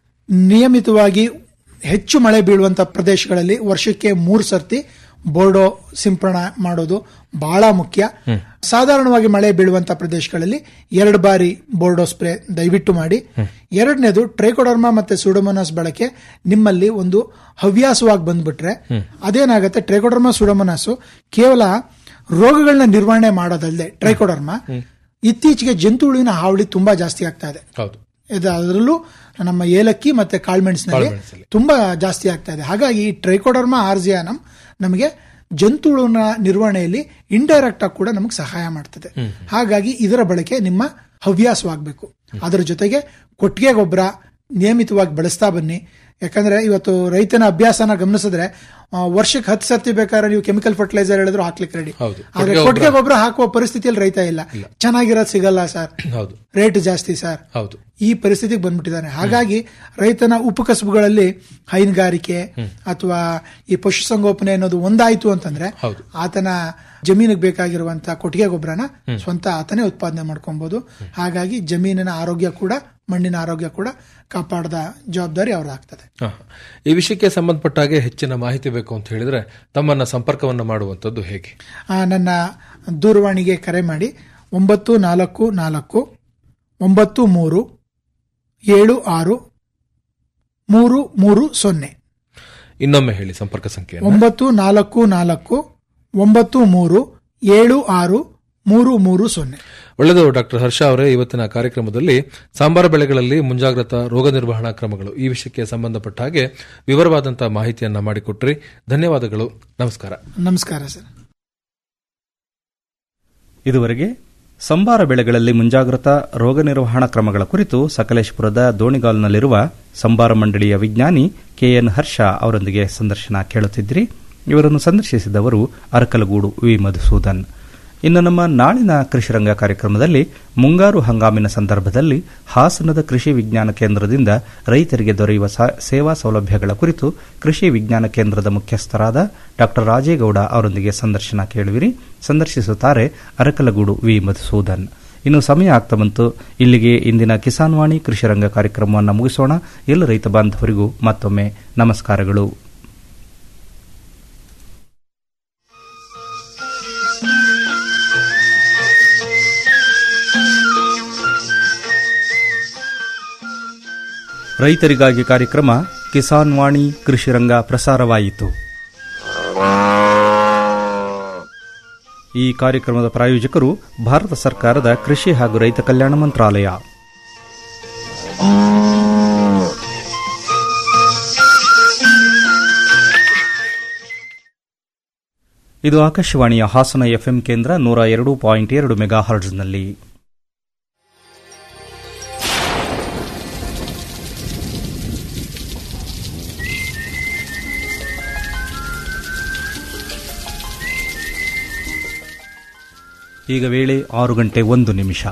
ನಿಯಮಿತವಾಗಿ ಹೆಚ್ಚು ಮಳೆ ಬೀಳುವಂತ ಪ್ರದೇಶಗಳಲ್ಲಿ ವರ್ಷಕ್ಕೆ ಮೂರು ಸರ್ತಿ ಬೋರ್ಡೋ ಸಿಂಪರಣ ಮಾಡೋದು ಬಹಳ ಮುಖ್ಯ ಸಾಧಾರಣವಾಗಿ ಮಳೆ ಬೀಳುವಂತ ಪ್ರದೇಶಗಳಲ್ಲಿ ಎರಡು ಬಾರಿ ಬೋರ್ಡೋ ಸ್ಪ್ರೇ ದಯವಿಟ್ಟು ಮಾಡಿ ಎರಡನೇದು ಟ್ರೈಕೋಡರ್ಮಾ ಮತ್ತೆ ಸುಡೋಮೋನಾಸ್ ಬಳಕೆ ನಿಮ್ಮಲ್ಲಿ ಒಂದು ಹವ್ಯಾಸವಾಗಿ ಬಂದ್ಬಿಟ್ರೆ ಅದೇನಾಗುತ್ತೆ ಟ್ರೈಕೋಡರ್ಮಾ ಸುಡೋಮೋನಾಸು ಕೇವಲ ರೋಗಗಳನ್ನ ನಿರ್ವಹಣೆ ಮಾಡೋದಲ್ಲದೆ ಟ್ರೈಕೋಡರ್ಮಾ ಇತ್ತೀಚೆಗೆ ಜಂತುಹುಳುವಿನ ಹಾವಳಿ ತುಂಬಾ ಜಾಸ್ತಿ ಆಗ್ತಾ ಇದೆ ಹೌದು ಇದು ಅದರಲ್ಲೂ ನಮ್ಮ ಏಲಕ್ಕಿ ಮತ್ತೆ ಕಾಳುಮೆಣಸಿನಲ್ಲಿ ಕಾಳುಮೆಣಸಲ್ಲಿ. ತುಂಬಾ ಜಾಸ್ತಿ ಆಗ್ತಾ ಇದೆ ಹಾಗಾಗಿ ಈ ಟ್ರೈಕೋಡರ್ಮಾ ಆರ್ಜಿಯಾನಮ್ ನಮಗೆ ಜಂತುಹುಳುನ ನಿರ್ವಹಣೆಯಲ್ಲಿ ಇಂಡೈರೆಕ್ಟ್ ಆಗಿ ಕೂಡ ನಮಗೆ ಸಹಾಯ ಮಾಡ್ತದೆ ಹಾಗಾಗಿ ಇದರ ಬಳಕೆ ನಿಮ್ಮ ಹವ್ಯಾಸವಾಗಬೇಕು ಅದರ ಜೊತೆಗೆ ಕೊಟ್ಟಿಗೆ ಗೊಬ್ಬರ ನಿಯಮಿತವಾಗಿ ಬಳಸ್ತಾ ಬನ್ನಿ ಯಾಕಂದ್ರೆ ಇವತ್ತು ರೈತನ ಅಭ್ಯಾಸನ ಗಮನಿಸಿದ್ರೆ ಆ, ವರ್ಷಕ್ಕೆ ಹತ್ತು ಸರ್ತಿ ಬೇಕಾದ್ರೆ ನೀವು ಕೆಮಿಕಲ್ ಫರ್ಟಿಲೈಸರ್ ಹೇಳಿದ್ರು ಹಾಕ್ಲಿಕ್ಕೆ ರೆಡಿ ಹೌದು. ಆದ್ರೆ ಕೊಟ್ಟಿಗೆ ಕೊಟ್ಟಿಗೆ ಗೊಬ್ಬರ ಹಾಕುವ ಪರಿಸ್ಥಿತಿಯಲ್ಲಿ ರೈತ ಇಲ್ಲ ಚೆನ್ನಾಗಿರೋದು ಸಿಗಲ್ಲ ಸರ್ ಹೌದು ರೇಟ್ ಜಾಸ್ತಿ ಸರ್ ಹೌದು ಈ ಪರಿಸ್ಥಿತಿಗೆ ಬಂದ್ಬಿಟ್ಟಿದ್ದಾನೆ ಹಾಗಾಗಿ ರೈತನ ಉಪಕಸಬುಗಳಲ್ಲಿ ಹೈನುಗಾರಿಕೆ ಅಥವಾ ಈ ಪಶುಸಂಗೋಪನೆ ಅನ್ನೋದು ಒಂದಾಯ್ತು ಅಂತಂದ್ರೆ ಹೌದು. ಆತನ ಜಮೀನಿಗೆ ಬೇಕಾಗಿರುವಂತಹ ಕೊಟ್ಟಿಗೆ ಗೊಬ್ಬರನ ಸ್ವಂತ ಆತನೇ ಉತ್ಪಾದನೆ ಮಾಡ್ಕೊಬಹುದು ಹಾಗಾಗಿ ಜಮೀನಿನ ಆರೋಗ್ಯ ಕೂಡ ಮಣ್ಣಿನ ಆರೋಗ್ಯ ಕೂಡ ಕಾಪಾಡದ ಜವಾಬ್ದಾರಿ ಅವ್ರದ್ದಾಗ್ತದೆ ಹ. ಈ ವಿಷಯಕ್ಕೆ ಸಂಬಂಧಪಟ್ಟ ಹಾಗೆ ಹೆಚ್ಚಿನ ಮಾಹಿತಿ ಬೇಕು ಅಂತ ಹೇಳಿದ್ರೆ ತಮ್ಮನ್ನ ಸಂಪರ್ಕವನ್ನ ಮಾಡುವಂತದ್ದು ಹೇಗೆ ಆ, ನನ್ನ ದೂರವಾಣಿಗೆ ಕರೆ ಮಾಡಿ ಒಂಬತ್ತು ನಾಲ್ಕು ನಾಲ್ಕು ಒಂಬತ್ತು ಮೂರು ಏಳು ಆರು ಮೂರು ಮೂರು ಸೊನ್ನೆ ಇನ್ನೊಮ್ಮೆ ಹೇಳಿ ಸಂಪರ್ಕ ಸಂಖ್ಯೆ ಒಂಬತ್ತು ನಾಲ್ಕು ನಾಲ್ಕು ಒಂಬತ್ತು ಮೂರು ಏಳು ಆರು ಮೂರು ಮೂರು ಸೊನ್ನೆ ಒಳ್ಳೆಯದು ಡಾಕ್ಟರ್ ಹರ್ಷ ಅವರೇ ಇವತ್ತಿನ ಕಾರ್ಯಕ್ರಮದಲ್ಲಿ ಸಾಂಬಾರ ಬೆಳೆಗಳಲ್ಲಿ ಮುಂಜಾಗ್ರತಾ ರೋಗ ನಿರ್ವಹಣಾ ಕ್ರಮಗಳು ಈ ವಿಷಯಕ್ಕೆ ಸಂಬಂಧಪಟ್ಟ ಹಾಗೆ ವಿವರವಾದಂತಹ ಮಾಹಿತಿಯನ್ನ ಮಾಡಿಕೊಟ್ರಿ ಧನ್ಯವಾದಗಳು ನಮಸ್ಕಾರ ನಮಸ್ಕಾರ ಸರ್ ಇದುವರೆಗೆ ಸಂಬಾರ ಬೆಳೆಗಳಲ್ಲಿ ಮುಂಜಾಗ್ರತಾ ರೋಗ ನಿರ್ವಹಣಾ ಕ್ರಮಗಳ ಕುರಿತು ಸಕಲೇಶಪುರದ ದೋಣಿಗಾಲ್ನಲ್ಲಿರುವ ಸಂಬಾರ ಮಂಡಳಿಯ ವಿಜ್ಞಾನಿ ಕೆಎನ್ ಹರ್ಷ ಅವರೊಂದಿಗೆ ಸಂದರ್ಶನ ಕೇಳುತ್ತಿದ್ರಿ ಇವರನ್ನು ಸಂದರ್ಶಿಸಿದವರು ಅರಕಲಗೂಡು ವಿ ಮಧುಸೂದನ್ ಇನ್ನು ನಮ್ಮ ನಾಳಿನ ಕೃಷಿರಂಗ ಕಾರ್ಯಕ್ರಮದಲ್ಲಿ ಮುಂಗಾರು ಹಂಗಾಮಿನ ಸಂದರ್ಭದಲ್ಲಿ ಹಾಸನದ ಕೃಷಿ ವಿಜ್ಞಾನ ಕೇಂದ್ರದಿಂದ ರೈತರಿಗೆ ದೊರೆಯುವ ಸೇವಾ ಸೌಲಭ್ಯಗಳ ಕುರಿತು ಕೃಷಿ ವಿಜ್ಞಾನ ಕೇಂದ್ರದ ಮುಖ್ಯಸ್ಥರಾದ ಡಾ ರಾಜೇಗೌಡ ಅವರೊಂದಿಗೆ ಸಂದರ್ಶನ ಕೇಳುವಿರಿ ಸಂದರ್ಶಿಸುತ್ತಾರೆ ಅರಕಲಗೂಡು ವಿ ಮಧುಸೂದನ್ ಇನ್ನು ಸಮಯ ಆಗ್ತಾ ಬಂತು ಇಲ್ಲಿಗೆ ಇಂದಿನ ಕಿಸಾನ್ ವಾಣಿ ಕೃಷಿರಂಗ ಕಾರ್ಯಕ್ರಮವನ್ನು ಮುಗಿಸೋಣ ಎಲ್ಲ ರೈತ ಬಾಂಧವರಿಗೂ ಮತ್ತೊಮ್ಮೆ ನಮಸ್ಕಾರಗಳು ರೈತರಿಗಾಗಿ ಕಾರ್ಯಕ್ರಮ ಕಿಸಾನ್ ವಾಣಿ ಕೃಷಿರಂಗ ಪ್ರಸಾರವಾಯಿತು ಈ ಕಾರ್ಯಕ್ರಮದ ಪ್ರಾಯೋಜಕರು ಭಾರತ ಸರ್ಕಾರದ ಕೃಷಿ ಹಾಗೂ ರೈತ ಕಲ್ಯಾಣ ಮಂತ್ರಾಲಯ ಇದು ಆಕಾಶವಾಣಿಯ ಹಾಸನ ಎಫ್ಎಂ ಕೇಂದ್ರ ನೂರ ಎರಡು ಪಾಯಿಂಟ್ ಎರಡು ಮೆಗಾ ಹರ್ಡ್ಸ್ನಲ್ಲಿ ಈಗ ವೇಳೆ ಆರು ಗಂಟೆ ಒಂದು ನಿಮಿಷ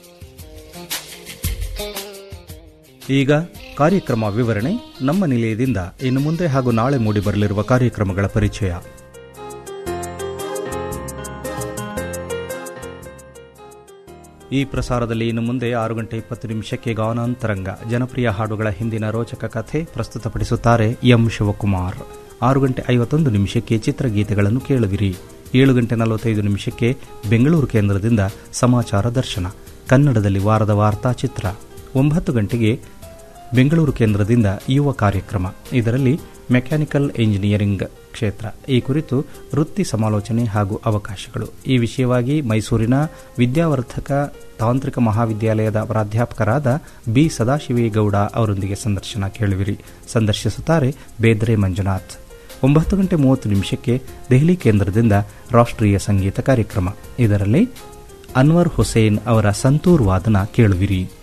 ಈಗ ಕಾರ್ಯಕ್ರಮ ವಿವರಣೆ ನಮ್ಮ ನಿಲಯದಿಂದ ಇನ್ನು ಮುಂದೆ ಹಾಗೂ ನಾಳೆ ಮೂಡಿಬರಲಿರುವ ಕಾರ್ಯಕ್ರಮಗಳ ಪರಿಚಯ ಈ ಪ್ರಸಾರದಲ್ಲಿ ಇನ್ನು ಮುಂದೆ ಆರು ಗಂಟೆ ಇಪ್ಪತ್ತು ನಿಮಿಷಕ್ಕೆ ಗಾನಾಂತರಂಗ ಜನಪ್ರಿಯ ಹಾಡುಗಳ ಹಿಂದಿನ ರೋಚಕ ಕಥೆ ಪ್ರಸ್ತುತಪಡಿಸುತ್ತಾರೆ ಎಂ ಶಿವಕುಮಾರ್ ಆರು ಗಂಟೆ ಐವತ್ತೊಂದು ನಿಮಿಷಕ್ಕೆ ಚಿತ್ರಗೀತೆಗಳನ್ನು ಕೇಳುವಿರಿ ಏಳು ಗಂಟೆ ನಲವತ್ತೈದು ನಿಮಿಷಕ್ಕೆ ಬೆಂಗಳೂರು ಕೇಂದ್ರದಿಂದ ಸಮಾಚಾರ ದರ್ಶನ ಕನ್ನಡದಲ್ಲಿ ವಾರದ ವಾರ್ತಾ ಚಿತ್ರ ಒಂಬತ್ತು ಗಂಟೆಗೆ ಬೆಂಗಳೂರು ಕೇಂದ್ರದಿಂದ ಯುವ ಕಾರ್ಯಕ್ರಮ ಇದರಲ್ಲಿ ಮೆಕ್ಯಾನಿಕಲ್ ಇಂಜಿನಿಯರಿಂಗ್ ಕ್ಷೇತ್ರ ಈ ಕುರಿತು ವೃತ್ತಿ ಸಮಾಲೋಚನೆ ಹಾಗೂ ಅವಕಾಶಗಳು ಈ ವಿಷಯವಾಗಿ ಮೈಸೂರಿನ ವಿದ್ಯಾವರ್ಧಕ ತಾಂತ್ರಿಕ ಮಹಾವಿದ್ಯಾಲಯದ ಪ್ರಾಧ್ಯಾಪಕರಾದ ಬಿ ಸದಾಶಿವೇಗೌಡ ಅವರೊಂದಿಗೆ ಸಂದರ್ಶನ ಕೇಳುವಿರಿ ಸಂದರ್ಶಿಸುತ್ತಾರೆ ಬೇದ್ರೆ ಮಂಜುನಾಥ್ ಒಂಬತ್ತು ಗಂಟೆ ಮೂವತ್ತು ನಿಮಿಷಕ್ಕೆ ದೆಹಲಿ ಕೇಂದ್ರದಿಂದ ರಾಷ್ಟ್ರೀಯ ಸಂಗೀತ ಕಾರ್ಯಕ್ರಮ ಇದರಲ್ಲಿ ಅನ್ವರ್ ಹುಸೇನ್ ಅವರ ಸಂತೂರ್ ವಾದನ ಕೇಳುವಿರಿ